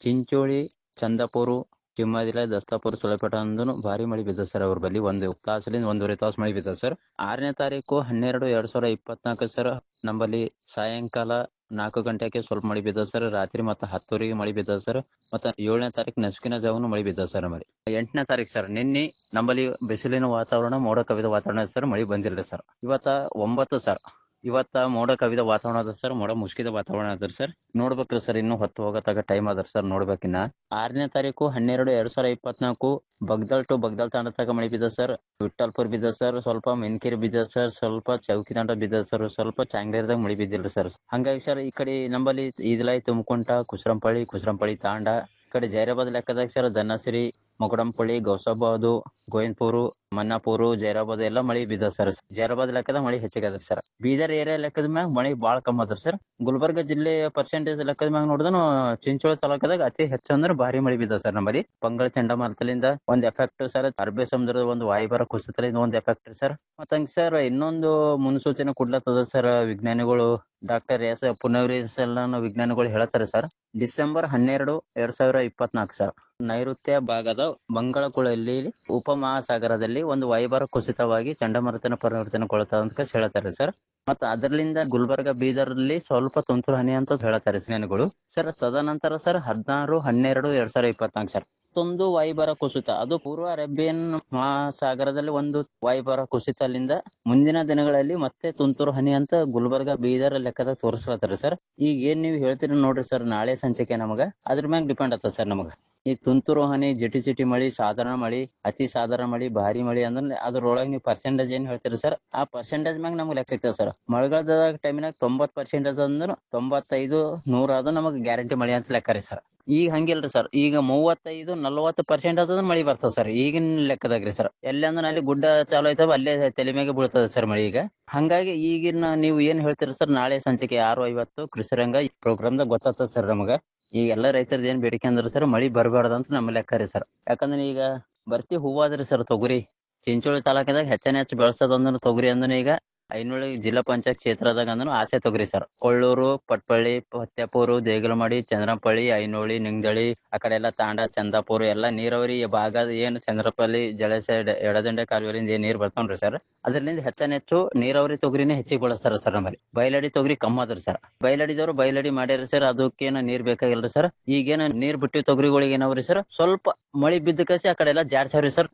ಚಿಂಚೋಳಿ ಚಂದಾಪುರ ಚಿಮ್ಮದಿಲ ದಸ್ತಾಪುರ ಸುಳೆಪೇಟ ಅಂದನು ಭಾರಿ ಮಳಿ ಬಿದ್ದ ಸರ್ ಅವ್ರ ಬಲ್ಲಿ ಒಂದು ತಾಸಲಿಂದ ಒಂದೂವರೆ ತಾಸು ಮಳಿ ಬಿದ್ದ ಸರ್ ಆರನೇ ತಾರೀಕು ಹನ್ನೆರಡು ಎರಡ್ ಸಾವಿರದ ಇಪ್ಪತ್ನಾಲ್ಕು ಸರ್ ನಮ್ಮಲ್ಲಿ ಸಾಯಂಕಾಲ ನಾಲ್ಕು ಗಂಟೆಗೆ ಸ್ವಲ್ಪ ಮಳಿ ಬಿದ್ದ ಸರ್ ರಾತ್ರಿ ಮತ್ತೆ ಹತ್ತುವರೆಗೆ ಮಳಿ ಬಿದ್ದ ಸರ್ ಮತ್ತೆ ಏಳನೇ ತಾರೀಕು ನಸುಕಿನ ಜಾವನು ಮಳಿ ಬಿದ್ದ ಸರ್ ನಮ್ಮಲ್ಲಿ ಎಂಟನೇ ತಾರೀಕು ಸರ್ ನಿನ್ನೆ ನಮ್ಮಲ್ಲಿ ಬಿಸಿಲಿನ ವಾತಾವರಣ ಮೋಡ ಕವಿದ ವಾತಾವರಣ ಸರ್ ಮಳಿ ಬಂದಿಲ್ಲ ಸರ್ ಇವತ್ತ ಒಂಬತ್ತು ಸರ್ ಇವತ್ತ ಮೋಡ ಕವಿದ ವಾತಾವರಣ ಅದ ಸರ್ ಮೋಡ ಮುಸ್ಕಿದ ವಾತಾವರಣ ಅದ ಸರ್ ನೋಡ್ಬೇಕ್ರಿ ಸರ್ ಇನ್ನು ಹೊತ್ತು ಹೋಗತ್ತಾಗ ಟೈಮ್ ಅದ ಸರ್ ನೋಡ್ಬೇಕಿನ್ನ ಆರನೇ ತಾರೀಕು ಹನ್ನೆರಡು ಎರಡ್ ಸಾವಿರದ ಇಪ್ಪತ್ನಾಲ್ಕು ಬಗ್ದಲ್ ಟು ಬಗ್ದಲ್ ತಾಂಡ ತಕ ಮಳಿ ಬಿದ್ದ ಸರ್ ವಿಠಲ್ಪುರ್ ಬಿದ್ದ ಸರ್ ಸ್ವಲ್ಪ ಮೆನ್ಕೇರಿ ಬಿದ್ದ ಸರ್ ಸ್ವಲ್ಪ ಚೌಕಿ ತಾಂಡ ಬಿದ್ದ ಸರ್ ಸ್ವಲ್ಪ ಚಾಂಗ್ಲೇರ್ದಾಗ ಮಳಿ ಬಿದ್ದಿಲ್ರಿ ಸರ್ ಹಂಗಾಗಿ ಸರ್ ಈ ಕಡೆ ನಂಬಲ್ಲಿ ಈದಲಾಯಿ ತುಮಕುಂಟ ಕುಸ್ರಂಪಳ್ಳಿ ಕುಸ್ರಂಪಳ್ಳಿ ತಾಂಡ ಈ ಕಡೆ ಜೈರಾಬಾದ್ ಲೆಕ್ಕದಾಗ ಸರ್ ದನ್ನಸಿರಿ ಮೊಗಡಂಪಳ್ಳಿ ಗೌಸಾಬಾದು ಗೋವಿಂದಪುರು ಮನ್ನಾಪುರು ಜೈರಾಬಾದ್ ಎಲ್ಲ ಮಳಿ ಬಿದ್ದ ಸರ್ ಜೈರಾಬಾದ್ ಲೆಕ್ಕದ ಮಳಿ ಹೆಚ್ಚಿಗೆ ಅದ ಸರ್ ಬೀದರ್ ಏರಿಯಾ ಲೆಕ್ಕದ ಮ್ಯಾಗ ಮಳಿ ಬಾಳ ಕಮ್ಮಿ ಅದ ಸರ್ ಗುಲ್ಬರ್ಗ ಜಿಲ್ಲೆ ಪರ್ಸೆಂಟೇಜ್ ಲೆಕ್ಕದ ಮ್ಯಾಗ ನೋಡಿದ್ರು ಚಿಂಚೋಳಿ ತಾಲೂಕದಾಗ ಅತಿ ಹೆಚ್ಚು ಅಂದ್ರೆ ಭಾರಿ ಮಳಿ ಬಿದ್ದ ಸರ್ ನಮ್ಮಲ್ಲಿ ಬಂಗಾಳ ಚಂಡಮಾರುತಲಿಂದ ಒಂದ್ ಎಫೆಕ್ಟ್ ಸರ್ ಅರಬ್ಬಿ ಸಮುದ್ರದ ಒಂದು ವಾಯುಭಾರ ಕುಸಿತಲಿಂದ ಒಂದ್ ಎಫೆಕ್ಟ್ ಸರ್ ಮತ್ತಂಗ ಸರ್ ಇನ್ನೊಂದು ಮುನ್ಸೂಚನೆ ಕೊಡ್ಲತ್ತದ ಸರ್ ವಿಜ್ಞಾನಿಗಳು ಡಾಕ್ಟರ್ ಎಸ್ ಪುನವರಿ ಎಲ್ಲಾನು ವಿಜ್ಞಾನಿಗಳು ಹೇಳ್ತಾರೆ ಸರ್ ಡಿಸೆಂಬರ್ ಹನ್ನೆರಡು ಎರಡ್ ಸಾವಿರ ಇಪ್ಪತ್ನಾಲ್ಕು ಸರ್ ನೈಋತ್ಯ ಭಾಗದ ಬಂಗಾಳಕೊಳಲ್ಲಿ ಉಪಮಹಾಸಾಗರದಲ್ಲಿ ಒಂದು ವಾಯುಭಾರ ಕುಸಿತವಾಗಿ ಚಂಡಮಾರುತನ ಪರಿವರ್ತನೆಗೊಳ್ಳುತ್ತದೆ ಅಂತ ಹೇಳ್ತಾರೆ ಸರ್ ಮತ್ತ ಅದರಲ್ಲಿಂದ ಗುಲ್ಬರ್ಗ ಬೀದರ್ಲಿ ಸ್ವಲ್ಪ ತುಂತುರು ಹನಿ ಅಂತ ಹೇಳ್ತಾರೆ ವಿಜ್ಞಾನಿಗಳು ಸರ್ ತದನಂತರ ಸರ್ ಹದಿನಾರು ಹನ್ನೆರಡು ಎರಡ್ ಸಾವಿರ ಇಪ್ಪತ್ನಾಲ್ಕು ಸರ್ ಮತ್ತೊಂದು ವಾಯುಭಾರ ಕುಸಿತ ಅದು ಪೂರ್ವ ಅರೇಬಿಯನ್ ಮಹಾಸಾಗರದಲ್ಲಿ ಒಂದು ವಾಯುಭಾರ ಕುಸಿತ ಅಲ್ಲಿಂದ ಮುಂದಿನ ದಿನಗಳಲ್ಲಿ ಮತ್ತೆ ತುಂತುರು ಹನಿ ಅಂತ ಗುಲ್ಬರ್ಗ ಬೀದರ್ ಲೆಕ್ಕದಾಗ ತೋರಿಸ್ಲತ್ತಾರ ಸರ್ ಈಗ ಏನ್ ನೀವು ಹೇಳ್ತೀರಿ ನೋಡ್ರಿ ಸರ್ ನಾಳೆ ಸಂಚಿಕೆ ನಮಗ ಅದ್ರ ಮ್ಯಾಗ ಡಿಪೆಂಡ್ ಆಗ್ತದ ಸರ್ ನಮಗ ಈಗ ತುಂತುರು ಹನಿ ಜಿಟಿ ಜಿಟಿ ಮಳಿ ಸಾಧಾರಣ ಮಳಿ ಅತಿ ಸಾಧಾರಣ ಮಳಿ ಭಾರಿ ಮಳಿ ಅಂದ್ರೆ ಅದ್ರೊಳಗೆ ನೀವು ಪರ್ಸೆಂಟೇಜ್ ಏನ್ ಹೇಳ್ತೀರಿ ಸರ್ ಆ ಪರ್ಸೆಂಟೇಜ್ ಮ್ಯಾಗ ನಮ್ಗೆ ಲೆಕ್ಕ ಸಿಗ್ತದೆ ಸರ್ ಮಳೆಗಾಲದ ಟೈಮಿನಾಗ ತೊಂಬತ್ ಪರ್ಸೆಂಟೇಜ್ ಅಂದ್ರೆ ತೊಂಬತ್ತೈದು ನೂರ ಅದು ನಮಗೆ ಗ್ಯಾರಂಟಿ ಮಳಿ ಅಂತ ಲೆಕ್ಕ ರೀ ಸರ್ ಈಗ ಹಂಗಿಲ್ರಿ ಸರ್ ಈಗ ಮೂವತ್ತೈದು ನಲವತ್ತು ಪರ್ಸೆಂಟ್ ಅಂದ್ರೆ ಮಳಿ ಬರ್ತದೆ ಸರ್ ಈಗಿನ ಲೆಕ್ಕದಾಗ್ರಿ ಸರ್ ಎಲ್ಲಿ ಅಂದ್ರೆ ಅಲ್ಲಿ ಗುಡ್ಡ ಚಾಲು ಆಯ್ತವ ಅಲ್ಲೇ ತಲೆ ಮ್ಯಾಗೆ ಬೀಳ್ತದೆ ಸರ್ ಮಳಿ ಈಗ ಹಂಗಾಗಿ ಈಗಿನ ನೀವು ಏನ್ ಹೇಳ್ತೀರಿ ಸರ್ ನಾಳೆ ಸಂಚಿಕೆ ಆರು ಐವತ್ತು ಕೃಷಿ ರಂಗ ಈ ಪ್ರೋಗ್ರಾಮ್ದಾಗ ಗೊತ್ತಾಗ್ತದೆ ಸರ್ ನಮಗ ಈಗ ಎಲ್ಲ ರೈತರದ್ದು ಏನ್ ಬೇಡಿಕೆ ಅಂದ್ರೆ ಸರ್ ಮಳಿ ಬರಬಾರ್ದು ಅಂತ ನಮ್ಮ ಲೆಕ್ಕ ರೀ ಸರ್ ಯಾಕಂದ್ರೆ ಈಗ ಬರ್ತಿ ಹೂವಾದ್ರಿ ಸರ್ ತೊಗರಿ ಚಿಂಚೋಳಿ ತಾಲೂಕದಾಗ ಹೆಚ್ಚನ ಹೆಚ್ಚು ಬೆಳೆಸೋದಂದ್ರೆ ತೊಗರಿ ಅಂದ್ರೆ ಈಗ ಐನೂಳಿ ಜಿಲ್ಲಾ ಪಂಚಾಯತ್ ಕ್ಷೇತ್ರದಾಗ ಅಂದ್ರೆ ಆಸೆ ತೊಗರಿ ಸರ್ ಕೊಳ್ಳೂರು ಪಟ್ಪಳ್ಳಿ ಫತ್ತೇಪುರ ದೇಗಲಮಡಿ ಚಂದ್ರಪಳ್ಳಿ ಐನೋಳಿ ನಿಂಗದಳಿ ಆ ಕಡೆ ಎಲ್ಲ ತಾಂಡ ಚಂದಾಪುರ ಎಲ್ಲ ನೀರಾವರಿ ಭಾಗದ ಏನು ಚಂದ್ರಪಳ್ಳಿ ಜಲಾಶಯ ಎಡದಂಡೆ ಕಾಲುವೆಯಿಂದ ಏನ್ ನೀರ್ ಬರ್ತಾವ್ರಿ ಸರ್ ಅದ್ರಲ್ಲಿಂದ ಹೆಚ್ಚನ ಹೆಚ್ಚು ನೀರಾವರಿ ತೊಗರಿನೇ ಹೆಚ್ಚಿಗೆ ಬಳಸ್ತಾರ ಸರ್ ನಮ್ಮಲ್ಲಿ ಬಯಲಡಿ ತೊಗರಿ ಕಮ್ಮಿ ಅದ್ರಿ ಸರ್ ಬಯಲಡಿದವ್ರು ಬಯಲಡಿ ಮಾಡ್ಯಾರ ಸರ್ ಅದಕ್ಕೇನ ನೀರ್ ಬೇಕಾಗಿಲ್ರಿ ಸರ್ ಈಗೇನ ನೀರ್ ಬಿಟ್ಟಿ ತೊಗರಿಗಳಿಗೆ ಏನವ್ರಿ ಸರ್ ಸ್ವಲ್ಪ ಮಳಿ ಬಿದ್ದ ಕಸಿ ಆ ಕಡೆ ಎಲ್ಲ ಜಾಡ್ಸಾವ್ರಿ ಸರ್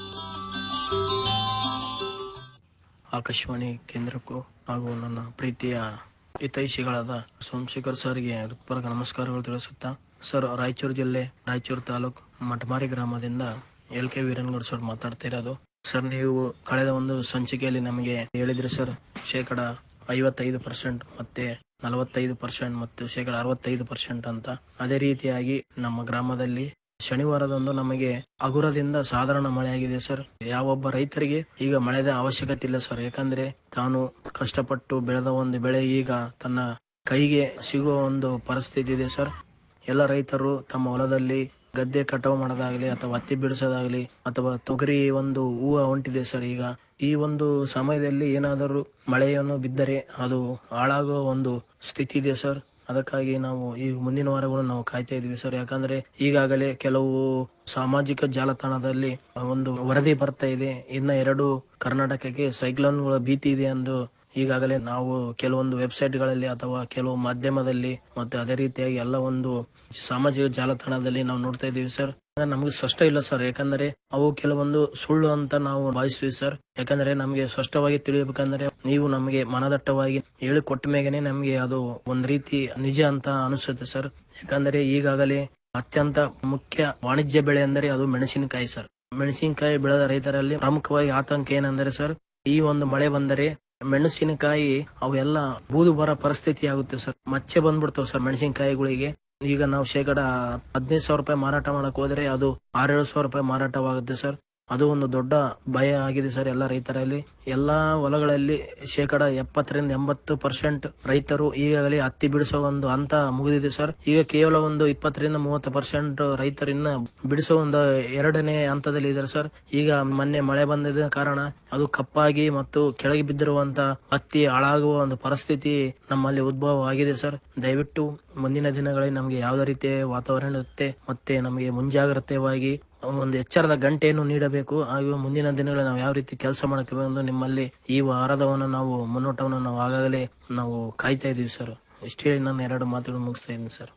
ಆಕಾಶವಾಣಿ ಕೇಂದ್ರಕ್ಕೂ ಹಾಗೂ ನನ್ನ ಪ್ರೀತಿಯ ಹಿತೈಷಿಗಳಾದ ಸೋಮಶೇಖರ್ ಸರ್ಗೆ ಹೃತ್ಪೂರ್ವಕ ನಮಸ್ಕಾರಗಳು ತಿಳಿಸುತ್ತಾ ಸರ್ ರಾಯಚೂರು ಜಿಲ್ಲೆ ರಾಯಚೂರು ತಾಲೂಕು ಮಠಮಾರಿ ಗ್ರಾಮದಿಂದ ಎಲ್ ಕೆ ವೀರನ್ಗೌಡ ಸರ್ ಮಾತಾಡ್ತಿರೋದು ಸರ್ ನೀವು ಕಳೆದ ಒಂದು ಸಂಚಿಕೆಯಲ್ಲಿ ನಮಗೆ ಹೇಳಿದ್ರಿ ಸರ್ ಶೇಕಡ ಐವತ್ತೈದು ಪರ್ಸೆಂಟ್ ಮತ್ತೆ ನಲವತ್ತೈದು ಪರ್ಸೆಂಟ್ ಮತ್ತು ಶೇಕಡ ಅರವತ್ತೈದು ಪರ್ಸೆಂಟ್ ಅಂತ ಅದೇ ರೀತಿಯಾಗಿ ನಮ್ಮ ಗ್ರಾಮದಲ್ಲಿ ಶನಿವಾರದಂದು ನಮಗೆ ಹಗುರದಿಂದ ಸಾಧಾರಣ ಮಳೆಯಾಗಿದೆ ಸರ್ ಯಾವೊಬ್ಬ ರೈತರಿಗೆ ಈಗ ಮಳೆದ ಅವಶ್ಯಕತೆ ಇಲ್ಲ ಸರ್ ಯಾಕಂದ್ರೆ ತಾನು ಕಷ್ಟಪಟ್ಟು ಬೆಳೆದ ಒಂದು ಬೆಳೆ ಈಗ ತನ್ನ ಕೈಗೆ ಸಿಗುವ ಒಂದು ಪರಿಸ್ಥಿತಿ ಇದೆ ಸರ್ ಎಲ್ಲ ರೈತರು ತಮ್ಮ ಹೊಲದಲ್ಲಿ ಗದ್ದೆ ಕಟಾವು ಮಾಡೋದಾಗ್ಲಿ ಅಥವಾ ಹತ್ತಿ ಬಿಡಿಸೋದಾಗ್ಲಿ ಅಥವಾ ತೊಗರಿ ಒಂದು ಹೂವು ಹೊಂಟಿದೆ ಸರ್ ಈಗ ಈ ಒಂದು ಸಮಯದಲ್ಲಿ ಏನಾದರೂ ಮಳೆಯನ್ನು ಬಿದ್ದರೆ ಅದು ಹಾಳಾಗುವ ಒಂದು ಸ್ಥಿತಿ ಇದೆ ಸರ್ ಅದಕ್ಕಾಗಿ ನಾವು ಈ ಮುಂದಿನ ವಾರಗಳು ನಾವು ಕಾಯ್ತಾ ಇದೀವಿ ಸರ್ ಯಾಕಂದ್ರೆ ಈಗಾಗಲೇ ಕೆಲವು ಸಾಮಾಜಿಕ ಜಾಲತಾಣದಲ್ಲಿ ಒಂದು ವರದಿ ಬರ್ತಾ ಇದೆ ಇನ್ನ ಎರಡು ಕರ್ನಾಟಕಕ್ಕೆ ಸೈಕ್ಲೋನ್ಗಳ ಭೀತಿ ಇದೆ ಎಂದು ಈಗಾಗಲೇ ನಾವು ಕೆಲವೊಂದು ವೆಬ್ಸೈಟ್ಗಳಲ್ಲಿ ಅಥವಾ ಕೆಲವು ಮಾಧ್ಯಮದಲ್ಲಿ ಮತ್ತೆ ಅದೇ ರೀತಿಯಾಗಿ ಎಲ್ಲ ಒಂದು ಸಾಮಾಜಿಕ ಜಾಲತಾಣದಲ್ಲಿ ನಾವು ನೋಡ್ತಾ ಇದ್ದೀವಿ ಸರ್ ನಮಗೆ ಸ್ಪಷ್ಟ ಇಲ್ಲ ಸರ್ ಯಾಕಂದ್ರೆ ಅವು ಕೆಲವೊಂದು ಸುಳ್ಳು ಅಂತ ನಾವು ಭಾವಿಸ್ತೀವಿ ಸರ್ ಯಾಕಂದ್ರೆ ನಮಗೆ ಸ್ಪಷ್ಟವಾಗಿ ತಿಳಿಯಬೇಕಂದ್ರೆ ನೀವು ನಮಗೆ ಮನದಟ್ಟವಾಗಿ ಹೇಳಿಕೊಟ್ಟ ಮೇಗನೆ ನಮಗೆ ಅದು ಒಂದ್ ರೀತಿ ನಿಜ ಅಂತ ಅನಿಸುತ್ತೆ ಸರ್ ಯಾಕಂದ್ರೆ ಈಗಾಗಲೇ ಅತ್ಯಂತ ಮುಖ್ಯ ವಾಣಿಜ್ಯ ಬೆಳೆ ಅಂದರೆ ಅದು ಮೆಣಸಿನಕಾಯಿ ಸರ್ ಮೆಣಸಿನಕಾಯಿ ಬೆಳೆದ ರೈತರಲ್ಲಿ ಪ್ರಮುಖವಾಗಿ ಆತಂಕ ಏನಂದ್ರೆ ಸರ್ ಈ ಒಂದು ಮಳೆ ಬಂದರೆ ಮೆಣಸಿನಕಾಯಿ ಅವೆಲ್ಲ ಬೂದು ಬರೋ ಪರಿಸ್ಥಿತಿ ಆಗುತ್ತೆ ಸರ್ ಮಚ್ಚೆ ಬಂದ್ಬಿಡ್ತಾವ ಸರ್ ಮೆಣಸಿನಕಾಯಿಗಳಿಗೆ ಈಗ ನಾವು ಶೇಕಡ ಹದಿನೈದು ಸಾವಿರ ರೂಪಾಯಿ ಮಾರಾಟ ಮಾಡಕ್ ಹೋದ್ರೆ ಅದು ಆರೇಳು ಸಾವಿರ ರೂಪಾಯಿ ಮಾರಾಟವಾಗುತ್ತೆ ಸರ್ ಅದು ಒಂದು ದೊಡ್ಡ ಭಯ ಆಗಿದೆ ಸರ್ ಎಲ್ಲ ರೈತರಲ್ಲಿ ಎಲ್ಲಾ ಹೊಲಗಳಲ್ಲಿ ಶೇಕಡ ಎಪ್ಪತ್ತರಿಂದ ಎಂಬತ್ತು ಪರ್ಸೆಂಟ್ ರೈತರು ಈಗಾಗಲೇ ಹತ್ತಿ ಬಿಡಿಸೋ ಒಂದು ಹಂತ ಮುಗಿದಿದೆ ಸರ್ ಈಗ ಕೇವಲ ಒಂದು ಇಪ್ಪತ್ತರಿಂದ ಮೂವತ್ತು ಪರ್ಸೆಂಟ್ ರೈತರಿನ್ನ ಬಿಡಿಸೋ ಒಂದು ಎರಡನೇ ಹಂತದಲ್ಲಿ ಇದ್ದಾರೆ ಸರ್ ಈಗ ಮೊನ್ನೆ ಮಳೆ ಬಂದಿದ ಕಾರಣ ಅದು ಕಪ್ಪಾಗಿ ಮತ್ತು ಕೆಳಗೆ ಬಿದ್ದಿರುವಂತ ಹತ್ತಿ ಹಾಳಾಗುವ ಒಂದು ಪರಿಸ್ಥಿತಿ ನಮ್ಮಲ್ಲಿ ಉದ್ಭವ ಆಗಿದೆ ಸರ್ ದಯವಿಟ್ಟು ಮುಂದಿನ ದಿನಗಳಲ್ಲಿ ನಮಗೆ ಯಾವುದೇ ರೀತಿಯ ವಾತಾವರಣ ಇರುತ್ತೆ ಮತ್ತೆ ನಮಗೆ ಮುಂಜಾಗ್ರತೆವಾಗಿ ಒಂದು ಎಚ್ಚರದ ಗಂಟೆಯನ್ನು ನೀಡಬೇಕು ಹಾಗೂ ಮುಂದಿನ ದಿನಗಳಲ್ಲಿ ನಾವು ಯಾವ ರೀತಿ ಕೆಲಸ ಮಾಡಕ್ಕೆ ಎಂದು ನಿಮ್ಮಲ್ಲಿ ಈ ವಾರದವನ್ನು ನಾವು ಮುನ್ನೋಟವನ್ನು ನಾವು ಆಗಾಗಲೇ ನಾವು ಕಾಯ್ತಾ ಇದೀವಿ ಸರ್ ಇಷ್ಟು ಹೇಳಿ ನಾನು ಎರಡು ಮಾತುಗಳು ಮುಗಿಸ್ತಾ ಇದ್ದೀನಿ ಸರ್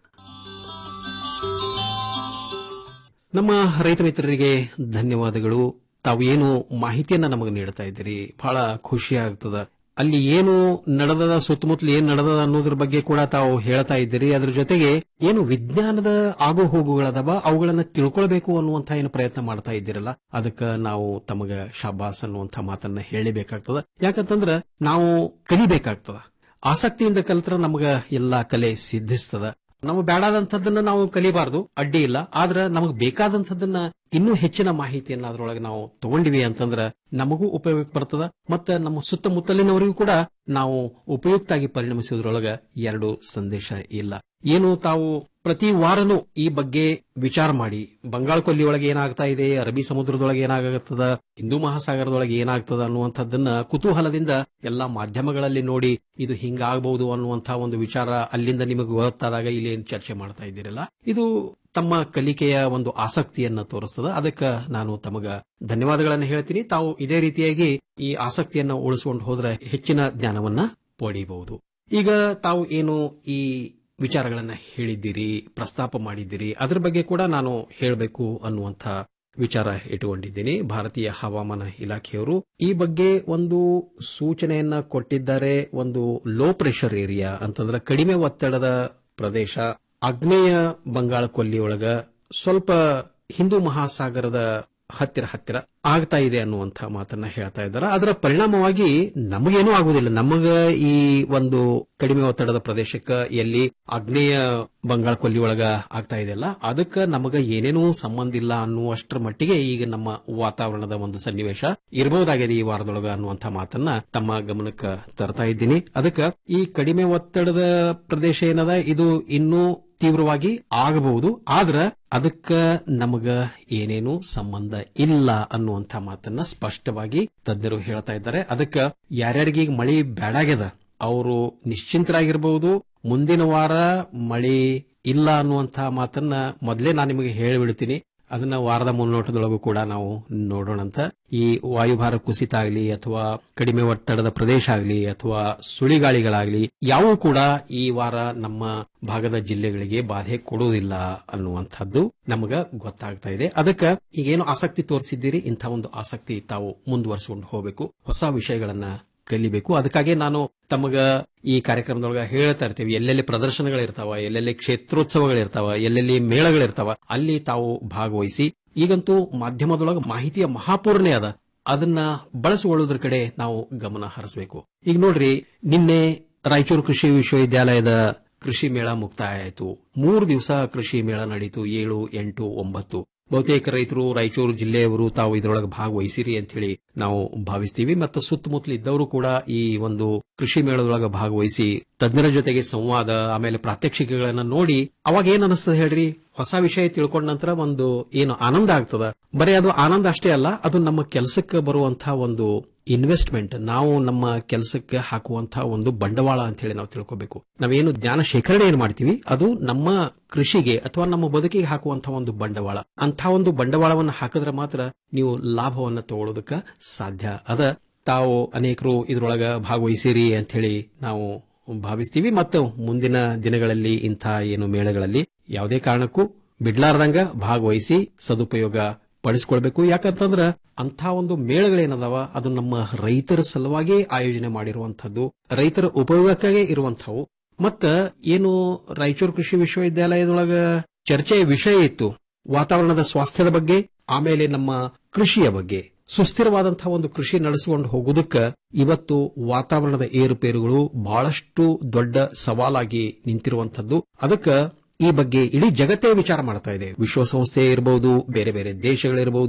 ನಮ್ಮ ರೈತ ಮಿತ್ರರಿಗೆ ಧನ್ಯವಾದಗಳು ತಾವು ಏನು ಮಾಹಿತಿಯನ್ನ ನಮಗೆ ನೀಡ್ತಾ ಇದ್ದೀರಿ ಬಹಳ ಖುಷಿ ಆಗ್ತದ ಅಲ್ಲಿ ಏನು ನಡೆದದ ಸುತ್ತಮುತ್ತಲು ಏನ್ ನಡೆದದ ಅನ್ನೋದ್ರ ಬಗ್ಗೆ ಕೂಡ ತಾವು ಹೇಳ್ತಾ ಇದ್ದೀರಿ ಅದ್ರ ಜೊತೆಗೆ ಏನು ವಿಜ್ಞಾನದ ಆಗು ಹೋಗುಗಳದವ ಅವುಗಳನ್ನ ತಿಳ್ಕೊಳ್ಬೇಕು ಅನ್ನುವಂತ ಏನು ಪ್ರಯತ್ನ ಮಾಡ್ತಾ ಇದ್ದೀರಲ್ಲ ಅದಕ್ಕ ನಾವು ತಮಗ ಶಾಬಾಸ್ ಅನ್ನುವಂತ ಮಾತನ್ನ ಹೇಳಬೇಕಾಗ್ತದ ಯಾಕಂತಂದ್ರ ನಾವು ಕಲಿಬೇಕಾಗ್ತದ ಆಸಕ್ತಿಯಿಂದ ಕಲ್ತ್ರ ನಮಗ ಎಲ್ಲಾ ಕಲೆ ಸಿದ್ಧಿಸ್ತದ ನಮಗೆ ಬೇಡಾದಂಥದ್ದನ್ನ ನಾವು ಕಲಿಬಾರ್ದು ಅಡ್ಡಿ ಇಲ್ಲ ಆದ್ರ ನಮಗ್ ಬೇಕಾದಂಥದ್ದನ್ನ ಇನ್ನೂ ಹೆಚ್ಚಿನ ಮಾಹಿತಿಯನ್ನ ಅದ್ರೊಳಗೆ ನಾವು ತಗೊಂಡಿವಿ ಅಂತಂದ್ರ ನಮಗೂ ಉಪಯೋಗ ಬರ್ತದ ಮತ್ತೆ ನಮ್ಮ ಸುತ್ತಮುತ್ತಲಿನವರಿಗೂ ಕೂಡ ನಾವು ಉಪಯುಕ್ತಾಗಿ ಪರಿಣಮಿಸುವುದ್ರೊಳಗ ಎರಡು ಸಂದೇಶ ಇಲ್ಲ ಏನು ತಾವು ಪ್ರತಿ ವಾರನೂ ಈ ಬಗ್ಗೆ ವಿಚಾರ ಮಾಡಿ ಬಂಗಾಳ ಕೊಲ್ಲಿಯೊಳಗೆ ಏನಾಗ್ತಾ ಇದೆ ಅರಬ್ಬಿ ಸಮುದ್ರದೊಳಗೆ ಏನಾಗತ್ತದ ಹಿಂದೂ ಮಹಾಸಾಗರದೊಳಗೆ ಏನಾಗ್ತದ ಅನ್ನುವಂಥದ್ದನ್ನ ಕುತೂಹಲದಿಂದ ಎಲ್ಲಾ ಮಾಧ್ಯಮಗಳಲ್ಲಿ ನೋಡಿ ಇದು ಹಿಂಗಾಗಬಹುದು ಅನ್ನುವಂತಹ ಒಂದು ವಿಚಾರ ಅಲ್ಲಿಂದ ನಿಮಗೆ ಗೊತ್ತಾದಾಗ ಇಲ್ಲಿ ಏನ್ ಚರ್ಚೆ ಮಾಡ್ತಾ ಇದ್ದೀರಲ್ಲ ಇದು ತಮ್ಮ ಕಲಿಕೆಯ ಒಂದು ಆಸಕ್ತಿಯನ್ನ ತೋರಿಸ್ತದ ಅದಕ್ಕೆ ನಾನು ತಮಗ ಧನ್ಯವಾದಗಳನ್ನು ಹೇಳ್ತೀನಿ ತಾವು ಇದೇ ರೀತಿಯಾಗಿ ಈ ಆಸಕ್ತಿಯನ್ನ ಉಳಿಸಿಕೊಂಡು ಹೋದ್ರೆ ಹೆಚ್ಚಿನ ಜ್ಞಾನವನ್ನ ಪಡೆಯಬಹುದು ಈಗ ತಾವು ಏನು ಈ ವಿಚಾರಗಳನ್ನ ಹೇಳಿದ್ದೀರಿ ಪ್ರಸ್ತಾಪ ಮಾಡಿದ್ದೀರಿ ಅದರ ಬಗ್ಗೆ ಕೂಡ ನಾನು ಹೇಳಬೇಕು ಅನ್ನುವಂಥ ವಿಚಾರ ಇಟ್ಟುಕೊಂಡಿದ್ದೀನಿ ಭಾರತೀಯ ಹವಾಮಾನ ಇಲಾಖೆಯವರು ಈ ಬಗ್ಗೆ ಒಂದು ಸೂಚನೆಯನ್ನ ಕೊಟ್ಟಿದ್ದಾರೆ ಒಂದು ಲೋ ಪ್ರೆಷರ್ ಏರಿಯಾ ಅಂತಂದ್ರೆ ಕಡಿಮೆ ಒತ್ತಡದ ಪ್ರದೇಶ ಆಗ್ನೇಯ ಬಂಗಾಳ ಕೊಲ್ಲಿಯೊಳಗ ಸ್ವಲ್ಪ ಹಿಂದೂ ಮಹಾಸಾಗರದ ಹತ್ತಿರ ಹತ್ತಿರ ಆಗ್ತಾ ಇದೆ ಅನ್ನುವಂಥ ಮಾತನ್ನ ಹೇಳ್ತಾ ಇದ್ದಾರೆ ಅದರ ಪರಿಣಾಮವಾಗಿ ನಮಗೇನೂ ಆಗುದಿಲ್ಲ ನಮಗ ಈ ಒಂದು ಕಡಿಮೆ ಒತ್ತಡದ ಪ್ರದೇಶಕ್ಕೆ ಎಲ್ಲಿ ಆಗ್ನೇಯ ಬಂಗಾಳ ಕೊಲ್ಲಿಯೊಳಗ ಆಗ್ತಾ ಇದೆಯಲ್ಲ ಅದಕ್ಕೆ ನಮಗ ಏನೇನೂ ಸಂಬಂಧ ಇಲ್ಲ ಅನ್ನುವಷ್ಟರ ಮಟ್ಟಿಗೆ ಈಗ ನಮ್ಮ ವಾತಾವರಣದ ಒಂದು ಸನ್ನಿವೇಶ ಇರಬಹುದಾಗಿದೆ ಈ ವಾರದೊಳಗ ಅನ್ನುವಂಥ ಮಾತನ್ನ ತಮ್ಮ ಗಮನಕ್ಕೆ ತರ್ತಾ ಇದ್ದೀನಿ ಅದಕ್ಕೆ ಈ ಕಡಿಮೆ ಒತ್ತಡದ ಪ್ರದೇಶ ಏನದ ಇದು ಇನ್ನೂ ತೀವ್ರವಾಗಿ ಆಗಬಹುದು ಆದ್ರ ಅದಕ್ಕ ನಮಗ ಏನೇನು ಸಂಬಂಧ ಇಲ್ಲ ಅನ್ನುವಂಥ ಮಾತನ್ನ ಸ್ಪಷ್ಟವಾಗಿ ತಜ್ಞರು ಹೇಳ್ತಾ ಇದ್ದಾರೆ ಅದಕ್ಕ ಯಾರ್ಯಾರಿಗೆ ಈಗ ಮಳಿ ಬ್ಯಾಡಾಗ್ಯದ ಅವರು ನಿಶ್ಚಿಂತರಾಗಿರ್ಬಹುದು ಮುಂದಿನ ವಾರ ಮಳಿ ಇಲ್ಲ ಅನ್ನುವಂಥ ಮಾತನ್ನ ಮೊದಲೇ ನಾನು ನಿಮಗೆ ಹೇಳಿಬಿಡ್ತೀನಿ ಅದನ್ನ ವಾರದ ಮುನ್ನೋಟದೊಳಗೂ ಕೂಡ ನಾವು ನೋಡೋಣಂತ ಈ ವಾಯುಭಾರ ಕುಸಿತ ಆಗಲಿ ಅಥವಾ ಕಡಿಮೆ ಒತ್ತಡದ ಪ್ರದೇಶ ಆಗಲಿ ಅಥವಾ ಸುಳಿಗಾಳಿಗಳಾಗಲಿ ಯಾವೂ ಕೂಡ ಈ ವಾರ ನಮ್ಮ ಭಾಗದ ಜಿಲ್ಲೆಗಳಿಗೆ ಬಾಧೆ ಕೊಡುವುದಿಲ್ಲ ಅನ್ನುವಂಥದ್ದು ನಮಗ ಗೊತ್ತಾಗ್ತಾ ಇದೆ ಅದಕ್ಕೆ ಈಗೇನು ಆಸಕ್ತಿ ತೋರಿಸಿದ್ದೀರಿ ಇಂಥ ಒಂದು ಆಸಕ್ತಿ ತಾವು ಮುಂದುವರಿಸಿಕೊಂಡು ಹೋಗಬೇಕು ಹೊಸ ವಿಷಯಗಳನ್ನ ಕಲಿಬೇಕು ಅದಕ್ಕಾಗಿ ನಾನು ತಮಗ ಈ ಕಾರ್ಯಕ್ರಮದೊಳಗ ಹೇಳ್ತಾ ಇರ್ತೀವಿ ಎಲ್ಲೆಲ್ಲಿ ಪ್ರದರ್ಶನಗಳಿರ್ತಾವ ಎಲ್ಲೆಲ್ಲಿ ಕ್ಷೇತ್ರೋತ್ಸವಗಳಿರ್ತಾವ ಎಲ್ಲೆಲ್ಲಿ ಮೇಳಗಳಿರ್ತಾವ ಅಲ್ಲಿ ತಾವು ಭಾಗವಹಿಸಿ ಈಗಂತೂ ಮಾಧ್ಯಮದೊಳಗ ಮಾಹಿತಿಯ ಮಹಾಪೂರ್ಣೆ ಅದ ಅದನ್ನ ಬಳಸಿಕೊಳ್ಳೋದ್ರ ಕಡೆ ನಾವು ಗಮನ ಹರಿಸಬೇಕು ಈಗ ನೋಡ್ರಿ ನಿನ್ನೆ ರಾಯಚೂರು ಕೃಷಿ ವಿಶ್ವವಿದ್ಯಾಲಯದ ಕೃಷಿ ಮೇಳ ಮುಕ್ತಾಯ ಆಯಿತು ಮೂರು ದಿವಸ ಕೃಷಿ ಮೇಳ ನಡೀತು ಏಳು ಎಂಟು ಒಂಬತ್ತು ಬಹುತೇಕ ರೈತರು ರಾಯಚೂರು ಜಿಲ್ಲೆಯವರು ತಾವು ಇದರೊಳಗೆ ಭಾಗವಹಿಸಿರಿ ಅಂತ ಹೇಳಿ ನಾವು ಭಾವಿಸ್ತೀವಿ ಮತ್ತು ಸುತ್ತಮುತ್ತಲು ಇದ್ದವರು ಕೂಡ ಈ ಒಂದು ಕೃಷಿ ಮೇಳದೊಳಗೆ ಭಾಗವಹಿಸಿ ತಜ್ಞರ ಜೊತೆಗೆ ಸಂವಾದ ಆಮೇಲೆ ಪ್ರಾತ್ಯಕ್ಷಿಕೆಗಳನ್ನ ನೋಡಿ ಅವಾಗ ಏನ್ ಅನಿಸ್ತದೆ ಹೇಳ್ರಿ ಹೊಸ ವಿಷಯ ತಿಳ್ಕೊಂಡ ನಂತರ ಒಂದು ಏನು ಆನಂದ ಆಗ್ತದ ಬರೀ ಅದು ಆನಂದ ಅಷ್ಟೇ ಅಲ್ಲ ಅದು ನಮ್ಮ ಕೆಲಸಕ್ಕೆ ಬರುವಂತಹ ಒಂದು ಇನ್ವೆಸ್ಟ್ಮೆಂಟ್ ನಾವು ನಮ್ಮ ಕೆಲಸಕ್ಕೆ ಹಾಕುವಂತಹ ಒಂದು ಬಂಡವಾಳ ಅಂತ ಹೇಳಿ ನಾವು ತಿಳ್ಕೋಬೇಕು ನಾವೇನು ಜ್ಞಾನ ಶೇಖರಣೆ ಏನ್ ಮಾಡ್ತೀವಿ ಅದು ನಮ್ಮ ಕೃಷಿಗೆ ಅಥವಾ ನಮ್ಮ ಬದುಕಿಗೆ ಹಾಕುವಂತಹ ಒಂದು ಬಂಡವಾಳ ಅಂತ ಒಂದು ಬಂಡವಾಳವನ್ನು ಹಾಕಿದ್ರೆ ಮಾತ್ರ ನೀವು ಲಾಭವನ್ನು ತಗೊಳ್ಳೋದಕ್ಕೆ ಸಾಧ್ಯ ಅದ ತಾವು ಅನೇಕರು ಇದ್ರೊಳಗ ಭಾಗವಹಿಸಿರಿ ಅಂತ ಹೇಳಿ ನಾವು ಭಾವಿಸ್ತೀವಿ ಮತ್ತು ಮುಂದಿನ ದಿನಗಳಲ್ಲಿ ಇಂಥ ಏನು ಮೇಳಗಳಲ್ಲಿ ಯಾವುದೇ ಕಾರಣಕ್ಕೂ ಬಿಡ್ಲಾರ್ದಂಗ ಭಾಗವಹಿಸಿ ಸದುಪಯೋಗ ಪಡಿಸ್ಕೊಳ್ಬೇಕು ಯಾಕಂತಂದ್ರ ಅಂಥ ಒಂದು ಮೇಳಗಳೇನದಾವ ಅದು ನಮ್ಮ ರೈತರ ಸಲುವಾಗಿ ಆಯೋಜನೆ ಮಾಡಿರುವಂತಹದ್ದು ರೈತರ ಉಪಯೋಗಕ್ಕಾಗಿ ಇರುವಂತಹವು ಮತ್ತ ಏನು ರಾಯಚೂರು ಕೃಷಿ ವಿಶ್ವವಿದ್ಯಾಲಯದೊಳಗ ಚರ್ಚೆಯ ವಿಷಯ ಇತ್ತು ವಾತಾವರಣದ ಸ್ವಾಸ್ಥ್ಯದ ಬಗ್ಗೆ ಆಮೇಲೆ ನಮ್ಮ ಕೃಷಿಯ ಬಗ್ಗೆ ಸುಸ್ಥಿರವಾದಂತಹ ಒಂದು ಕೃಷಿ ನಡೆಸಿಕೊಂಡು ಹೋಗುವುದಕ್ಕ ಇವತ್ತು ವಾತಾವರಣದ ಏರುಪೇರುಗಳು ಬಹಳಷ್ಟು ದೊಡ್ಡ ಸವಾಲಾಗಿ ನಿಂತಿರುವಂತದ್ದು ಅದಕ್ಕ ಈ ಬಗ್ಗೆ ಇಡೀ ಜಗತ್ತೇ ವಿಚಾರ ಮಾಡ್ತಾ ಇದೆ ವಿಶ್ವಸಂಸ್ಥೆ ಇರಬಹುದು ಬೇರೆ ಬೇರೆ ದೇಶಗಳಿರಬಹುದು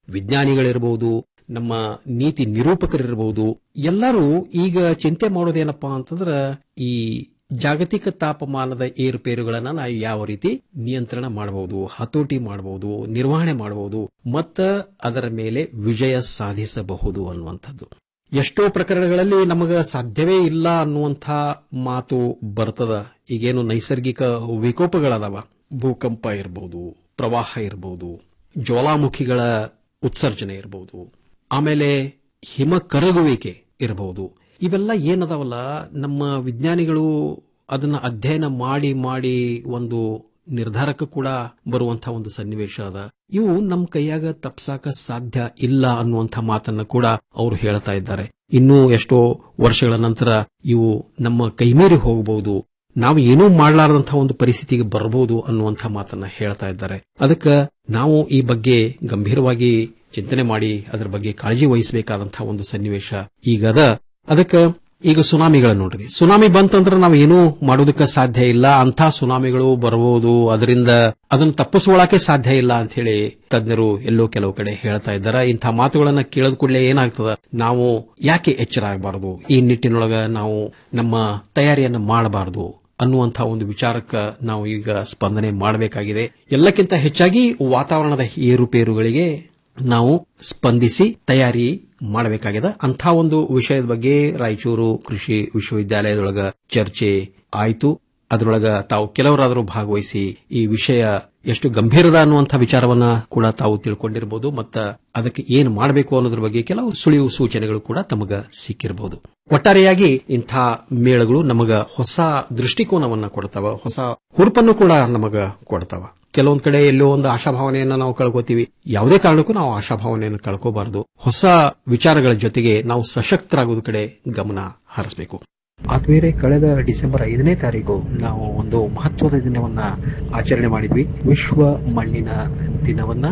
ವಿಜ್ಞಾನಿಗಳಿರಬಹುದು ನಮ್ಮ ನೀತಿ ನಿರೂಪಕರಿರಬಹುದು ಎಲ್ಲರೂ ಈಗ ಚಿಂತೆ ಮಾಡೋದೇನಪ್ಪಾ ಅಂತಂದ್ರ ಈ ಜಾಗತಿಕ ತಾಪಮಾನದ ಏರುಪೇರುಗಳನ್ನ ನಾವು ಯಾವ ರೀತಿ ನಿಯಂತ್ರಣ ಮಾಡಬಹುದು ಹತೋಟಿ ಮಾಡಬಹುದು ನಿರ್ವಹಣೆ ಮಾಡಬಹುದು ಮತ್ತ ಅದರ ಮೇಲೆ ವಿಜಯ ಸಾಧಿಸಬಹುದು ಅನ್ನುವಂಥದ್ದು ಎಷ್ಟೋ ಪ್ರಕರಣಗಳಲ್ಲಿ ನಮಗ ಸಾಧ್ಯವೇ ಇಲ್ಲ ಅನ್ನುವಂಥ ಮಾತು ಬರ್ತದ ಈಗೇನು ನೈಸರ್ಗಿಕ ವಿಕೋಪಗಳದಾವ ಭೂಕಂಪ ಇರಬಹುದು ಪ್ರವಾಹ ಇರಬಹುದು ಜ್ವಾಲಾಮುಖಿಗಳ ಉತ್ಸರ್ಜನೆ ಇರಬಹುದು ಆಮೇಲೆ ಹಿಮ ಕರಗುವಿಕೆ ಇರಬಹುದು ಇವೆಲ್ಲ ಏನದಾವಲ್ಲ ನಮ್ಮ ವಿಜ್ಞಾನಿಗಳು ಅದನ್ನ ಅಧ್ಯಯನ ಮಾಡಿ ಮಾಡಿ ಒಂದು ನಿರ್ಧಾರಕ್ಕೆ ಕೂಡ ಬರುವಂತಹ ಒಂದು ಸನ್ನಿವೇಶ ಅದ ಇವು ನಮ್ಮ ಕೈಯಾಗ ತಪ್ಸಾಕ ಸಾಧ್ಯ ಇಲ್ಲ ಅನ್ನುವಂಥ ಮಾತನ್ನ ಕೂಡ ಅವರು ಹೇಳ್ತಾ ಇದ್ದಾರೆ ಇನ್ನೂ ಎಷ್ಟೋ ವರ್ಷಗಳ ನಂತರ ಇವು ನಮ್ಮ ಕೈಮೀರಿ ಹೋಗಬಹುದು ನಾವು ಏನೂ ಮಾಡಲಾರದಂತಹ ಒಂದು ಪರಿಸ್ಥಿತಿಗೆ ಬರಬಹುದು ಅನ್ನುವಂಥ ಮಾತನ್ನ ಹೇಳ್ತಾ ಇದ್ದಾರೆ ಅದಕ್ಕೆ ನಾವು ಈ ಬಗ್ಗೆ ಗಂಭೀರವಾಗಿ ಚಿಂತನೆ ಮಾಡಿ ಅದರ ಬಗ್ಗೆ ಕಾಳಜಿ ವಹಿಸಬೇಕಾದಂತಹ ಒಂದು ಸನ್ನಿವೇಶ ಈಗ ಅದ ಅದಕ್ಕೆ ಈಗ ಸುನಾಮಿಗಳ ನೋಡ್ರಿ ಸುನಾಮಿ ಬಂತಂದ್ರೆ ನಾವು ಏನೂ ಮಾಡೋದಕ್ಕೆ ಸಾಧ್ಯ ಇಲ್ಲ ಅಂಥ ಸುನಾಮಿಗಳು ಬರಬಹುದು ಅದರಿಂದ ಅದನ್ನು ತಪ್ಪಿಸ್ಕೊಳ್ಳಕ್ಕೆ ಸಾಧ್ಯ ಇಲ್ಲ ಅಂತ ಹೇಳಿ ತಜ್ಞರು ಎಲ್ಲೋ ಕೆಲವು ಕಡೆ ಹೇಳ್ತಾ ಇದ್ದಾರೆ ಇಂಥ ಮಾತುಗಳನ್ನ ಕೇಳದ ಕೂಡಲೇ ಏನಾಗ್ತದ ನಾವು ಯಾಕೆ ಎಚ್ಚರ ಆಗಬಾರದು ಈ ನಿಟ್ಟಿನೊಳಗ ನಾವು ನಮ್ಮ ತಯಾರಿಯನ್ನು ಮಾಡಬಾರದು ಅನ್ನುವಂಥ ಒಂದು ವಿಚಾರಕ್ಕೆ ನಾವು ಈಗ ಸ್ಪಂದನೆ ಮಾಡಬೇಕಾಗಿದೆ ಎಲ್ಲಕ್ಕಿಂತ ಹೆಚ್ಚಾಗಿ ವಾತಾವರಣದ ಏರುಪೇರುಗಳಿಗೆ ನಾವು ಸ್ಪಂದಿಸಿ ತಯಾರಿ ಮಾಡಬೇಕಾಗಿದೆ ಅಂಥ ಒಂದು ವಿಷಯದ ಬಗ್ಗೆ ರಾಯಚೂರು ಕೃಷಿ ವಿಶ್ವವಿದ್ಯಾಲಯದೊಳಗ ಚರ್ಚೆ ಆಯಿತು ಅದರೊಳಗ ತಾವು ಕೆಲವರಾದರೂ ಭಾಗವಹಿಸಿ ಈ ವಿಷಯ ಎಷ್ಟು ಗಂಭೀರದ ಅನ್ನುವಂಥ ವಿಚಾರವನ್ನ ಕೂಡ ತಾವು ತಿಳ್ಕೊಂಡಿರಬಹುದು ಮತ್ತ ಅದಕ್ಕೆ ಏನು ಮಾಡಬೇಕು ಅನ್ನೋದ್ರ ಬಗ್ಗೆ ಕೆಲವು ಸುಳಿವು ಸೂಚನೆಗಳು ಕೂಡ ತಮಗ ಸಿಕ್ಕಿರಬಹುದು ಒಟ್ಟಾರೆಯಾಗಿ ಇಂಥ ಮೇಳಗಳು ನಮಗ ಹೊಸ ದೃಷ್ಟಿಕೋನವನ್ನ ಕೊಡ್ತಾವ ಹೊಸ ಹುರುಪನ್ನು ಕೂಡ ನಮಗ ಕೊಡ್ತಾವ ಕೆಲವೊಂದ್ ಕಡೆ ಎಲ್ಲೋ ಒಂದು ಆಶಾಭಾವನೆಯನ್ನ ನಾವು ಕಳ್ಕೋತೀವಿ ಯಾವುದೇ ಕಾರಣಕ್ಕೂ ನಾವು ಆಶಾಭಾವನೆಯನ್ನು ಕಳ್ಕೋಬಾರದು ಹೊಸ ವಿಚಾರಗಳ ಜೊತೆಗೆ ನಾವು ಸಶಕ್ತರಾಗೋದ ಕಡೆ ಗಮನ ಹರಿಸಬೇಕು ಆದ್ಮೇಲೆ ಕಳೆದ ಡಿಸೆಂಬರ್ ಐದನೇ ತಾರೀಕು ನಾವು ಒಂದು ಮಹತ್ವದ ದಿನವನ್ನ ಆಚರಣೆ ಮಾಡಿದ್ವಿ ವಿಶ್ವ ಮಣ್ಣಿನ ದಿನವನ್ನ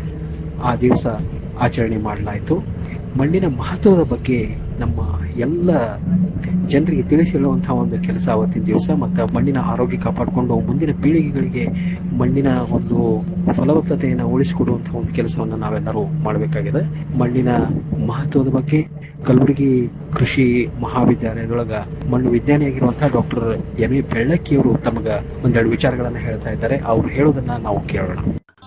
ಆ ದಿವಸ ಆಚರಣೆ ಮಾಡಲಾಯಿತು ಮಣ್ಣಿನ ಮಹತ್ವದ ಬಗ್ಗೆ ನಮ್ಮ ಎಲ್ಲ ಜನರಿಗೆ ತಿಳಿಸಿ ಹೇಳುವಂತಹ ಒಂದು ಕೆಲಸ ಅವತ್ತಿನ ದಿವಸ ಮತ್ತು ಮಣ್ಣಿನ ಆರೋಗ್ಯ ಕಾಪಾಡಿಕೊಂಡು ಮುಂದಿನ ಪೀಳಿಗೆಗಳಿಗೆ ಮಣ್ಣಿನ ಒಂದು ಫಲವತ್ತತೆಯನ್ನು ಉಳಿಸಿಕೊಡುವಂತಹ ಒಂದು ಕೆಲಸವನ್ನು ನಾವೆಲ್ಲರೂ ಮಾಡಬೇಕಾಗಿದೆ ಮಣ್ಣಿನ ಮಹತ್ವದ ಬಗ್ಗೆ ಕಲಬುರಗಿ ಕೃಷಿ ಮಹಾವಿದ್ಯಾಲಯದೊಳಗ ಮಣ್ಣು ವಿಜ್ಞಾನಿಯಾಗಿರುವಂತಹ ಡಾಕ್ಟರ್ ಎಂ ಎ ಬೆಳ್ಳಕ್ಕಿಯವರು ತಮಗ ಒಂದೆರಡು ವಿಚಾರಗಳನ್ನ ಹೇಳ್ತಾ ಇದ್ದಾರೆ ಅವ್ರು ಹೇಳೋದನ್ನ ನಾವು ಕೇಳೋಣ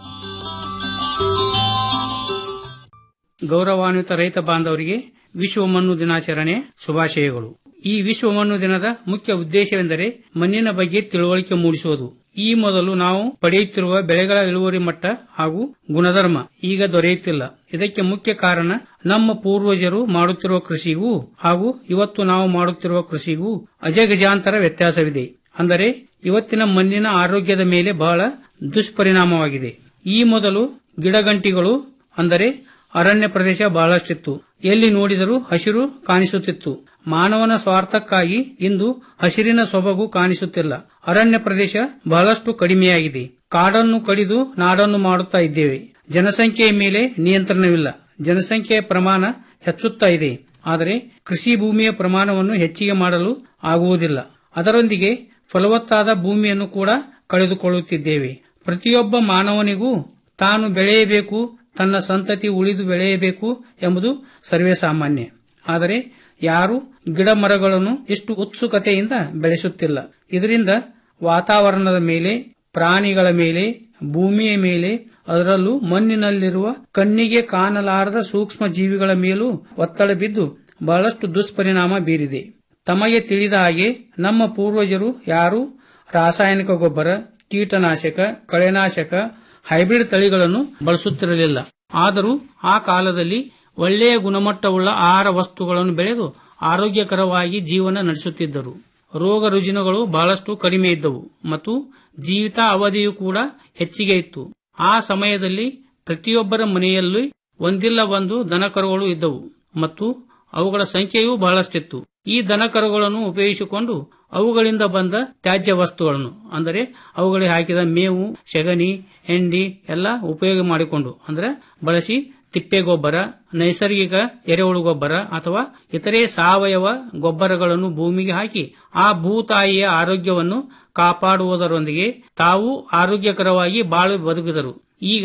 ಗೌರವಾನ್ವಿತ ರೈತ ಬಾಂಧವರಿಗೆ ವಿಶ್ವ ಮಣ್ಣು ದಿನಾಚರಣೆ ಶುಭಾಶಯಗಳು ಈ ವಿಶ್ವ ಮಣ್ಣು ದಿನದ ಮುಖ್ಯ ಉದ್ದೇಶವೆಂದರೆ ಮಣ್ಣಿನ ಬಗ್ಗೆ ತಿಳುವಳಿಕೆ ಮೂಡಿಸುವುದು ಈ ಮೊದಲು ನಾವು ಪಡೆಯುತ್ತಿರುವ ಬೆಳೆಗಳ ಇಳುವರಿ ಮಟ್ಟ ಹಾಗೂ ಗುಣಧರ್ಮ ಈಗ ದೊರೆಯುತ್ತಿಲ್ಲ ಇದಕ್ಕೆ ಮುಖ್ಯ ಕಾರಣ ನಮ್ಮ ಪೂರ್ವಜರು ಮಾಡುತ್ತಿರುವ ಕೃಷಿಗೂ ಹಾಗೂ ಇವತ್ತು ನಾವು ಮಾಡುತ್ತಿರುವ ಕೃಷಿಗೂ ಅಜಗಜಾಂತರ ವ್ಯತ್ಯಾಸವಿದೆ ಅಂದರೆ ಇವತ್ತಿನ ಮಣ್ಣಿನ ಆರೋಗ್ಯದ ಮೇಲೆ ಬಹಳ ದುಷ್ಪರಿಣಾಮವಾಗಿದೆ ಈ ಮೊದಲು ಗಿಡಗಂಟಿಗಳು ಅಂದರೆ ಅರಣ್ಯ ಪ್ರದೇಶ ಬಹಳಷ್ಟಿತ್ತು ಎಲ್ಲಿ ನೋಡಿದರೂ ಹಸಿರು ಕಾಣಿಸುತ್ತಿತ್ತು ಮಾನವನ ಸ್ವಾರ್ಥಕ್ಕಾಗಿ ಇಂದು ಹಸಿರಿನ ಸೊಬಗು ಕಾಣಿಸುತ್ತಿಲ್ಲ ಅರಣ್ಯ ಪ್ರದೇಶ ಬಹಳಷ್ಟು ಕಡಿಮೆಯಾಗಿದೆ ಕಾಡನ್ನು ಕಡಿದು ನಾಡನ್ನು ಮಾಡುತ್ತಾ ಇದ್ದೇವೆ ಜನಸಂಖ್ಯೆಯ ಮೇಲೆ ನಿಯಂತ್ರಣವಿಲ್ಲ ಜನಸಂಖ್ಯೆಯ ಪ್ರಮಾಣ ಹೆಚ್ಚುತ್ತಾ ಇದೆ ಆದರೆ ಕೃಷಿ ಭೂಮಿಯ ಪ್ರಮಾಣವನ್ನು ಹೆಚ್ಚಿಗೆ ಮಾಡಲು ಆಗುವುದಿಲ್ಲ ಅದರೊಂದಿಗೆ ಫಲವತ್ತಾದ ಭೂಮಿಯನ್ನು ಕೂಡ ಕಳೆದುಕೊಳ್ಳುತ್ತಿದ್ದೇವೆ ಪ್ರತಿಯೊಬ್ಬ ಮಾನವನಿಗೂ ತಾನು ಬೆಳೆಯಬೇಕು ತನ್ನ ಸಂತತಿ ಉಳಿದು ಬೆಳೆಯಬೇಕು ಎಂಬುದು ಸರ್ವೇ ಸಾಮಾನ್ಯ ಆದರೆ ಯಾರು ಗಿಡ ಮರಗಳನ್ನು ಇಷ್ಟು ಉತ್ಸುಕತೆಯಿಂದ ಬೆಳೆಸುತ್ತಿಲ್ಲ ಇದರಿಂದ ವಾತಾವರಣದ ಮೇಲೆ ಪ್ರಾಣಿಗಳ ಮೇಲೆ ಭೂಮಿಯ ಮೇಲೆ ಅದರಲ್ಲೂ ಮಣ್ಣಿನಲ್ಲಿರುವ ಕಣ್ಣಿಗೆ ಕಾಣಲಾರದ ಸೂಕ್ಷ್ಮ ಜೀವಿಗಳ ಮೇಲೂ ಒತ್ತಡ ಬಿದ್ದು ಬಹಳಷ್ಟು ದುಷ್ಪರಿಣಾಮ ಬೀರಿದೆ ತಮಗೆ ತಿಳಿದ ಹಾಗೆ ನಮ್ಮ ಪೂರ್ವಜರು ಯಾರು ರಾಸಾಯನಿಕ ಗೊಬ್ಬರ ಕೀಟನಾಶಕ ಕಳೆನಾಶಕ ಹೈಬ್ರಿಡ್ ತಳಿಗಳನ್ನು ಬಳಸುತ್ತಿರಲಿಲ್ಲ ಆದರೂ ಆ ಕಾಲದಲ್ಲಿ ಒಳ್ಳೆಯ ಗುಣಮಟ್ಟವುಳ್ಳ ಆಹಾರ ವಸ್ತುಗಳನ್ನು ಬೆಳೆದು ಆರೋಗ್ಯಕರವಾಗಿ ಜೀವನ ನಡೆಸುತ್ತಿದ್ದರು ರೋಗ ರುಜಿನಗಳು ಬಹಳಷ್ಟು ಕಡಿಮೆ ಇದ್ದವು ಮತ್ತು ಜೀವಿತ ಅವಧಿಯೂ ಕೂಡ ಹೆಚ್ಚಿಗೆ ಇತ್ತು ಆ ಸಮಯದಲ್ಲಿ ಪ್ರತಿಯೊಬ್ಬರ ಮನೆಯಲ್ಲಿ ಒಂದಿಲ್ಲ ಒಂದು ದನಕರುಗಳು ಇದ್ದವು ಮತ್ತು ಅವುಗಳ ಸಂಖ್ಯೆಯೂ ಬಹಳಷ್ಟಿತ್ತು ಈ ದನಕರುಗಳನ್ನು ಉಪಯೋಗಿಸಿಕೊಂಡು ಅವುಗಳಿಂದ ಬಂದ ತ್ಯಾಜ್ಯ ವಸ್ತುಗಳನ್ನು ಅಂದರೆ ಅವುಗಳಿಗೆ ಹಾಕಿದ ಮೇವು ಸೆಗಣಿ ಹೆಂಡಿ ಎಲ್ಲ ಉಪಯೋಗ ಮಾಡಿಕೊಂಡು ಅಂದ್ರೆ ಬಳಸಿ ತಿಪ್ಪೆ ಗೊಬ್ಬರ ನೈಸರ್ಗಿಕ ಎರೆಹುಳು ಗೊಬ್ಬರ ಅಥವಾ ಇತರೆ ಸಾವಯವ ಗೊಬ್ಬರಗಳನ್ನು ಭೂಮಿಗೆ ಹಾಕಿ ಆ ಭೂತಾಯಿಯ ಆರೋಗ್ಯವನ್ನು ಕಾಪಾಡುವುದರೊಂದಿಗೆ ತಾವು ಆರೋಗ್ಯಕರವಾಗಿ ಬಾಳು ಬದುಕಿದರು ಈಗ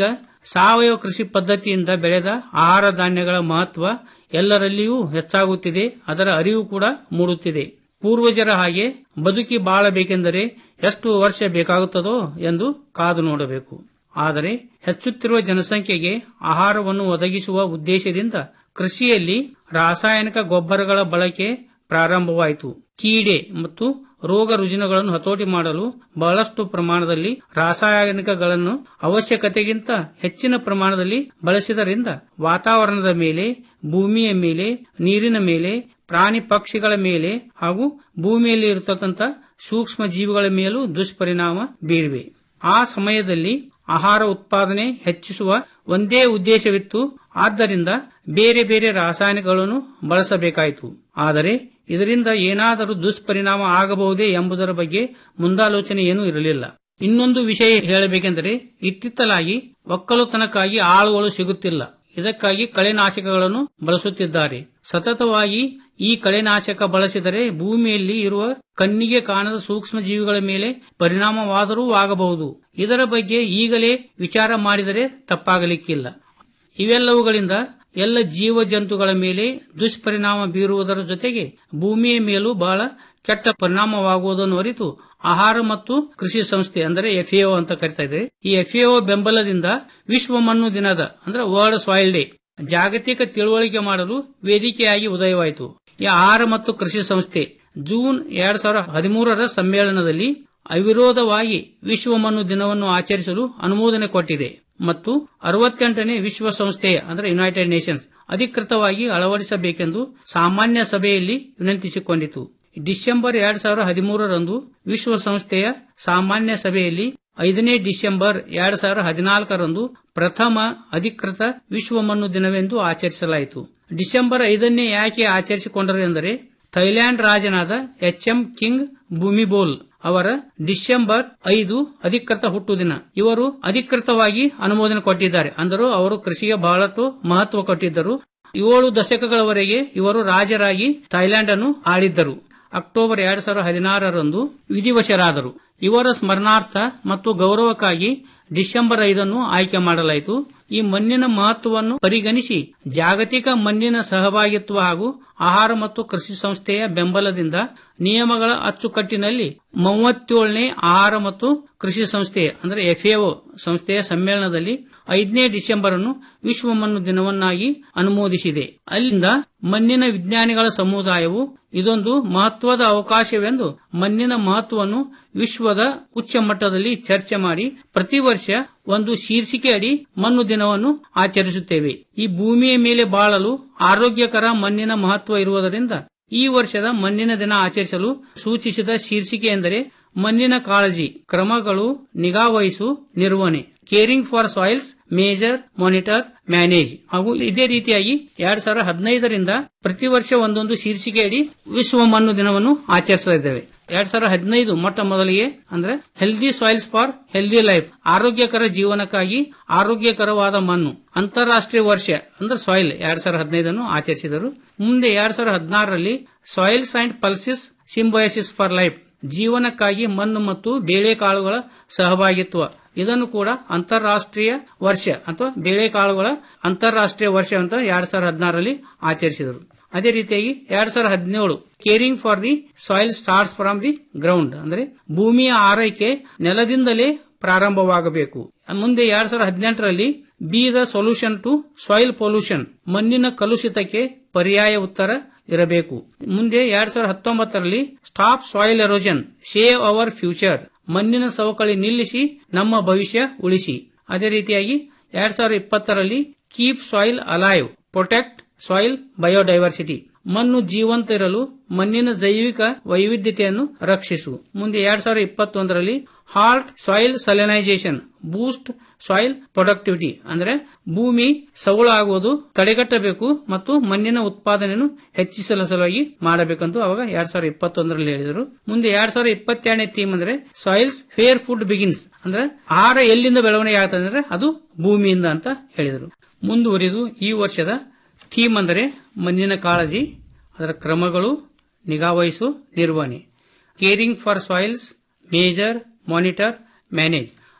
ಸಾವಯವ ಕೃಷಿ ಪದ್ಧತಿಯಿಂದ ಬೆಳೆದ ಆಹಾರ ಧಾನ್ಯಗಳ ಮಹತ್ವ ಎಲ್ಲರಲ್ಲಿಯೂ ಹೆಚ್ಚಾಗುತ್ತಿದೆ ಅದರ ಅರಿವು ಕೂಡ ಮೂಡುತ್ತಿದೆ ಪೂರ್ವಜರ ಹಾಗೆ ಬದುಕಿ ಬಾಳಬೇಕೆಂದರೆ ಎಷ್ಟು ವರ್ಷ ಬೇಕಾಗುತ್ತದೋ ಎಂದು ಕಾದು ನೋಡಬೇಕು ಆದರೆ ಹೆಚ್ಚುತ್ತಿರುವ ಜನಸಂಖ್ಯೆಗೆ ಆಹಾರವನ್ನು ಒದಗಿಸುವ ಉದ್ದೇಶದಿಂದ ಕೃಷಿಯಲ್ಲಿ ರಾಸಾಯನಿಕ ಗೊಬ್ಬರಗಳ ಬಳಕೆ ಪ್ರಾರಂಭವಾಯಿತು ಕೀಡೆ ಮತ್ತು ರೋಗ ರುಜಿನಗಳನ್ನು ಹತೋಟಿ ಮಾಡಲು ಬಹಳಷ್ಟು ಪ್ರಮಾಣದಲ್ಲಿ ರಾಸಾಯನಿಕಗಳನ್ನು ಅವಶ್ಯಕತೆಗಿಂತ ಹೆಚ್ಚಿನ ಪ್ರಮಾಣದಲ್ಲಿ ಬಳಸಿದರಿಂದ ವಾತಾವರಣದ ಮೇಲೆ ಭೂಮಿಯ ಮೇಲೆ ನೀರಿನ ಮೇಲೆ ಪ್ರಾಣಿ ಪಕ್ಷಿಗಳ ಮೇಲೆ ಹಾಗೂ ಭೂಮಿಯಲ್ಲಿ ಇರತಕ್ಕಂಥ ಸೂಕ್ಷ್ಮ ಜೀವಿಗಳ ಮೇಲೂ ದುಷ್ಪರಿಣಾಮ ಬೀರಿವೆ ಆ ಸಮಯದಲ್ಲಿ ಆಹಾರ ಉತ್ಪಾದನೆ ಹೆಚ್ಚಿಸುವ ಒಂದೇ ಉದ್ದೇಶವಿತ್ತು ಆದ್ದರಿಂದ ಬೇರೆ ಬೇರೆ ರಾಸಾಯನಿಕಗಳನ್ನು ಬಳಸಬೇಕಾಯಿತು ಆದರೆ ಇದರಿಂದ ಏನಾದರೂ ದುಷ್ಪರಿಣಾಮ ಆಗಬಹುದೇ ಎಂಬುದರ ಬಗ್ಗೆ ಮುಂದಾಲೋಚನೆ ಏನೂ ಇರಲಿಲ್ಲ ಇನ್ನೊಂದು ವಿಷಯ ಹೇಳಬೇಕೆಂದರೆ ಇತ್ತಿತ್ತಲಾಗಿ ಒಕ್ಕಲುತನಕ್ಕಾಗಿ ಆಳುಗಳು ಸಿಗುತ್ತಿಲ್ಲ ಇದಕ್ಕಾಗಿ ಕಳೆನಾಶಕಗಳನ್ನು ಬಳಸುತ್ತಿದ್ದಾರೆ ಸತತವಾಗಿ ಈ ಕಳೆನಾಶಕ ಬಳಸಿದರೆ ಭೂಮಿಯಲ್ಲಿ ಇರುವ ಕಣ್ಣಿಗೆ ಕಾಣದ ಸೂಕ್ಷ್ಮ ಜೀವಿಗಳ ಮೇಲೆ ಪರಿಣಾಮವಾದರೂ ಆಗಬಹುದು ಇದರ ಬಗ್ಗೆ ಈಗಲೇ ವಿಚಾರ ಮಾಡಿದರೆ ತಪ್ಪಾಗಲಿಕ್ಕಿಲ್ಲ ಇವೆಲ್ಲವುಗಳಿಂದ ಎಲ್ಲ ಜೀವ ಜಂತುಗಳ ಮೇಲೆ ದುಷ್ಪರಿಣಾಮ ಬೀರುವುದರ ಜೊತೆಗೆ ಭೂಮಿಯ ಮೇಲೂ ಬಹಳ ಕೆಟ್ಟ ಪರಿಣಾಮವಾಗುವುದನ್ನು ಅರಿತು ಆಹಾರ ಮತ್ತು ಕೃಷಿ ಸಂಸ್ಥೆ ಅಂದರೆ ಎಫ್ಎಒ ಅಂತ ಕರಿತಾ ಇದೆ ಈ ಎಫ್ಎಒ ಬೆಂಬಲದಿಂದ ವಿಶ್ವ ಮಣ್ಣು ದಿನದ ಅಂದ್ರೆ ವರ್ಲ್ಡ್ ಸಾಯಿಲ್ ಡೇ ಜಾಗತಿಕ ತಿಳುವಳಿಕೆ ಮಾಡಲು ವೇದಿಕೆಯಾಗಿ ಉದಯವಾಯಿತು ಈ ಆಹಾರ ಮತ್ತು ಕೃಷಿ ಸಂಸ್ಥೆ ಜೂನ್ ಎರಡ್ ಸಾವಿರದ ಹದಿಮೂರರ ಸಮ್ಮೇಳನದಲ್ಲಿ ಅವಿರೋಧವಾಗಿ ವಿಶ್ವ ಮಣ್ಣು ದಿನವನ್ನು ಆಚರಿಸಲು ಅನುಮೋದನೆ ಕೊಟ್ಟಿದೆ ಮತ್ತು ಅರವತ್ತೆಂಟನೇ ವಿಶ್ವ ಸಂಸ್ಥೆಯ ಅಂದರೆ ಯುನೈಟೆಡ್ ನೇಷನ್ಸ್ ಅಧಿಕೃತವಾಗಿ ಅಳವಡಿಸಬೇಕೆಂದು ಸಾಮಾನ್ಯ ಸಭೆಯಲ್ಲಿ ವಿನಂತಿಸಿಕೊಂಡಿತು ಡಿಸೆಂಬರ್ ಎರಡ್ ಸಾವಿರದ ಹದಿಮೂರರಂದು ವಿಶ್ವಸಂಸ್ಥೆಯ ಸಾಮಾನ್ಯ ಸಭೆಯಲ್ಲಿ ಐದನೇ ಡಿಸೆಂಬರ್ ಎರಡ್ ಸಾವಿರದ ಹದಿನಾಲ್ಕರಂದು ಪ್ರಥಮ ಅಧಿಕೃತ ವಿಶ್ವ ಮಣ್ಣು ದಿನವೆಂದು ಆಚರಿಸಲಾಯಿತು ಡಿಸೆಂಬರ್ ಐದನೇ ಯಾಕೆ ಆಚರಿಸಿಕೊಂಡರು ಎಂದರೆ ಥೈಲ್ಯಾಂಡ್ ರಾಜನಾದ ಎಚ್ ಎಂ ಕಿಂಗ್ ಭೂಮಿಬೋಲ್ ಅವರ ಡಿಸೆಂಬರ್ ಐದು ಅಧಿಕೃತ ಹುಟ್ಟುದಿನ ಇವರು ಅಧಿಕೃತವಾಗಿ ಅನುಮೋದನೆ ಕೊಟ್ಟಿದ್ದಾರೆ ಅಂದರೂ ಅವರು ಕೃಷಿಗೆ ಬಹಳಷ್ಟು ಮಹತ್ವ ಕೊಟ್ಟಿದ್ದರು ಏಳು ದಶಕಗಳವರೆಗೆ ಇವರು ರಾಜರಾಗಿ ಥೈಲ್ಯಾಂಡ್ ಅನ್ನು ಆಳಿದ್ದರು ಅಕ್ಟೋಬರ್ ಎರಡ್ ಸಾವಿರದ ಹದಿನಾರರಂದು ವಿಧಿವಶರಾದರು ಇವರ ಸ್ಮರಣಾರ್ಥ ಮತ್ತು ಗೌರವಕ್ಕಾಗಿ ಡಿಸೆಂಬರ್ ಐದನ್ನು ಆಯ್ಕೆ ಮಾಡಲಾಯಿತು ಈ ಮಣ್ಣಿನ ಮಹತ್ವವನ್ನು ಪರಿಗಣಿಸಿ ಜಾಗತಿಕ ಮಣ್ಣಿನ ಸಹಭಾಗಿತ್ವ ಹಾಗೂ ಆಹಾರ ಮತ್ತು ಕೃಷಿ ಸಂಸ್ಥೆಯ ಬೆಂಬಲದಿಂದ ನಿಯಮಗಳ ಅಚ್ಚುಕಟ್ಟಿನಲ್ಲಿ ಮೂವತ್ತೇಳನೇ ಆಹಾರ ಮತ್ತು ಕೃಷಿ ಸಂಸ್ಥೆ ಅಂದರೆ ಎಫ್ಎಒ ಸಂಸ್ಥೆಯ ಸಮ್ಮೇಳನದಲ್ಲಿ ಐದನೇ ಡಿಸೆಂಬರ್ ಅನ್ನು ವಿಶ್ವ ಮಣ್ಣು ದಿನವನ್ನಾಗಿ ಅನುಮೋದಿಸಿದೆ ಅಲ್ಲಿಂದ ಮಣ್ಣಿನ ವಿಜ್ಞಾನಿಗಳ ಸಮುದಾಯವು ಇದೊಂದು ಮಹತ್ವದ ಅವಕಾಶವೆಂದು ಮಣ್ಣಿನ ಮಹತ್ವವನ್ನು ವಿಶ್ವದ ಉಚ್ಚ ಮಟ್ಟದಲ್ಲಿ ಚರ್ಚೆ ಮಾಡಿ ಪ್ರತಿ ವರ್ಷ ಒಂದು ಶೀರ್ಷಿಕೆ ಅಡಿ ಮಣ್ಣು ದಿನವನ್ನು ಆಚರಿಸುತ್ತೇವೆ ಈ ಭೂಮಿಯ ಮೇಲೆ ಬಾಳಲು ಆರೋಗ್ಯಕರ ಮಣ್ಣಿನ ಮಹತ್ವ ಇರುವುದರಿಂದ ಈ ವರ್ಷದ ಮಣ್ಣಿನ ದಿನ ಆಚರಿಸಲು ಸೂಚಿಸಿದ ಶೀರ್ಷಿಕೆ ಎಂದರೆ ಮಣ್ಣಿನ ಕಾಳಜಿ ಕ್ರಮಗಳು ನಿಗಾವಹಿಸು ನಿರ್ವಹಣೆ caring for soils measure monitor manage ಹಾಗೂ ಇದೇ ರೀತಿಯಾಗಿ ಎರಡ್ ಸಾವಿರದ ಹದಿನೈದರಿಂದ ಪ್ರತಿ ವರ್ಷ ಒಂದೊಂದು ಶೀರ್ಷಿಕೆ ಅಡಿ ವಿಶ್ವ ಮಣ್ಣು ದಿನವನ್ನು ಆಚರಿಸ್ತಾ ಇದ್ದೇವೆ ಎರಡ್ ಸಾವಿರದ ಹದಿನೈದು ಮೊಟ್ಟ ಮೊದಲಿಗೆ ಅಂದ್ರೆ healthy soils for healthy life ಆರೋಗ್ಯಕರ ಜೀವನಕ್ಕಾಗಿ ಆರೋಗ್ಯಕರವಾದ ಮಣ್ಣು ಅಂತಾರಾಷ್ಟ್ರೀಯ ವರ್ಷ ಅಂದ್ರೆ ಸಾಯಿಲ್ ಎರಡ್ ಸಾವಿರದ ಹದಿನೈದನ್ನು ಆಚರಿಸಿದರು ಮುಂದೆ ಎರಡ್ ಸಾವಿರದ ಹದಿನಾರರಲ್ಲಿ soils and pulses symbiosis for life ಜೀವನಕ್ಕಾಗಿ ಮಣ್ಣು ಮತ್ತು ಬೇಳೆಕಾಳುಗಳ ಸಹಭಾಗಿತ್ವ ಇದನ್ನು ಕೂಡ ಅಂತಾರಾಷ್ಟ್ರೀಯ ವರ್ಷ ಅಥವಾ ಬೇಳೆಕಾಳುಗಳ ಅಂತಾರಾಷ್ಟ್ರೀಯ ವರ್ಷ ಅಂತ ಎರಡ್ ಸಾವಿರದ ಹದಿನಾರರಲ್ಲಿ ಆಚರಿಸಿದರು ಅದೇ ರೀತಿಯಾಗಿ ಎರಡ್ ಸಾವಿರದ ಹದಿನೇಳು caring for the soil starts from the ground ಅಂದ್ರೆ ಭೂಮಿಯ ಆರೈಕೆ ನೆಲದಿಂದಲೇ ಪ್ರಾರಂಭವಾಗಬೇಕು ಮುಂದೆ ಎರಡ್ ಸಾವಿರದ ಹದಿನೆಂಟರಲ್ಲಿ be the solution to soil pollution ಮಣ್ಣಿನ ಕಲುಷಿತಕ್ಕೆ ಪರ್ಯಾಯ ಉತ್ತರ ಇರಬೇಕು ಮುಂದೆ ಎರಡ್ ಸಾವಿರದ ಹತ್ತೊಂಬತ್ತರಲ್ಲಿ stop soil erosion save our future ಮಣ್ಣಿನ ಸವಕಳಿ ನಿಲ್ಲಿಸಿ ನಮ್ಮ ಭವಿಷ್ಯ ಉಳಿಸಿ ಅದೇ ರೀತಿಯಾಗಿ ಎರಡ್ ಸಾವಿರದ ಇಪ್ಪತ್ತರಲ್ಲಿ keep soil alive protect soil biodiversity ಮಣ್ಣು ಜೀವಂತ ಇರಲು ಮಣ್ಣಿನ ಜೈವಿಕ ವೈವಿಧ್ಯತೆಯನ್ನು ರಕ್ಷಿಸು ಮುಂದೆ ಎರಡ್ ಸಾವಿರದ ಇಪ್ಪತ್ತೊಂದರಲ್ಲಿ halt soil salinization boost soil productivity ಅಂದ್ರೆ ಭೂಮಿ ಸವಳು ಆಗುವುದು ತಡೆಗಟ್ಟಬೇಕು ಮತ್ತು ಮಣ್ಣಿನ ಉತ್ಪಾದನೆಯನ್ನು ಹೆಚ್ಚಿಸಲು ಸಲುವಾಗಿ ಮಾಡಬೇಕಂತ ಅವಾಗ ಎರಡ್ ಸಾವಿರದ ಇಪ್ಪತ್ತೊಂದರಲ್ಲಿ ಹೇಳಿದರು ಮುಂದೆ ಎರಡ್ ಸಾವಿರದ ಇಪ್ಪತ್ತೆರಡನೇ ಥೀಮ್ ಅಂದ್ರೆ ಸಾಯಿಲ್ಸ್ ಫೇರ್ ಫುಡ್ ಬಿಗಿನ್ಸ್ ಅಂದ್ರೆ ಆಹಾರ ಎಲ್ಲಿಂದ ಬೆಳವಣಿಗೆ ಆಗ್ತದೆ ಅಂದ್ರೆ ಅದು ಭೂಮಿಯಿಂದ ಅಂತ ಹೇಳಿದರು ಮುಂದುವರಿದು ಈ ವರ್ಷದ ಥೀಮ್ ಅಂದರೆ ಮಣ್ಣಿನ ಕಾಳಜಿ ಅದರ ಕ್ರಮಗಳು ನಿಗಾವಹಿಸು ನಿರ್ವಹಣೆ caring for soils measure monitor manage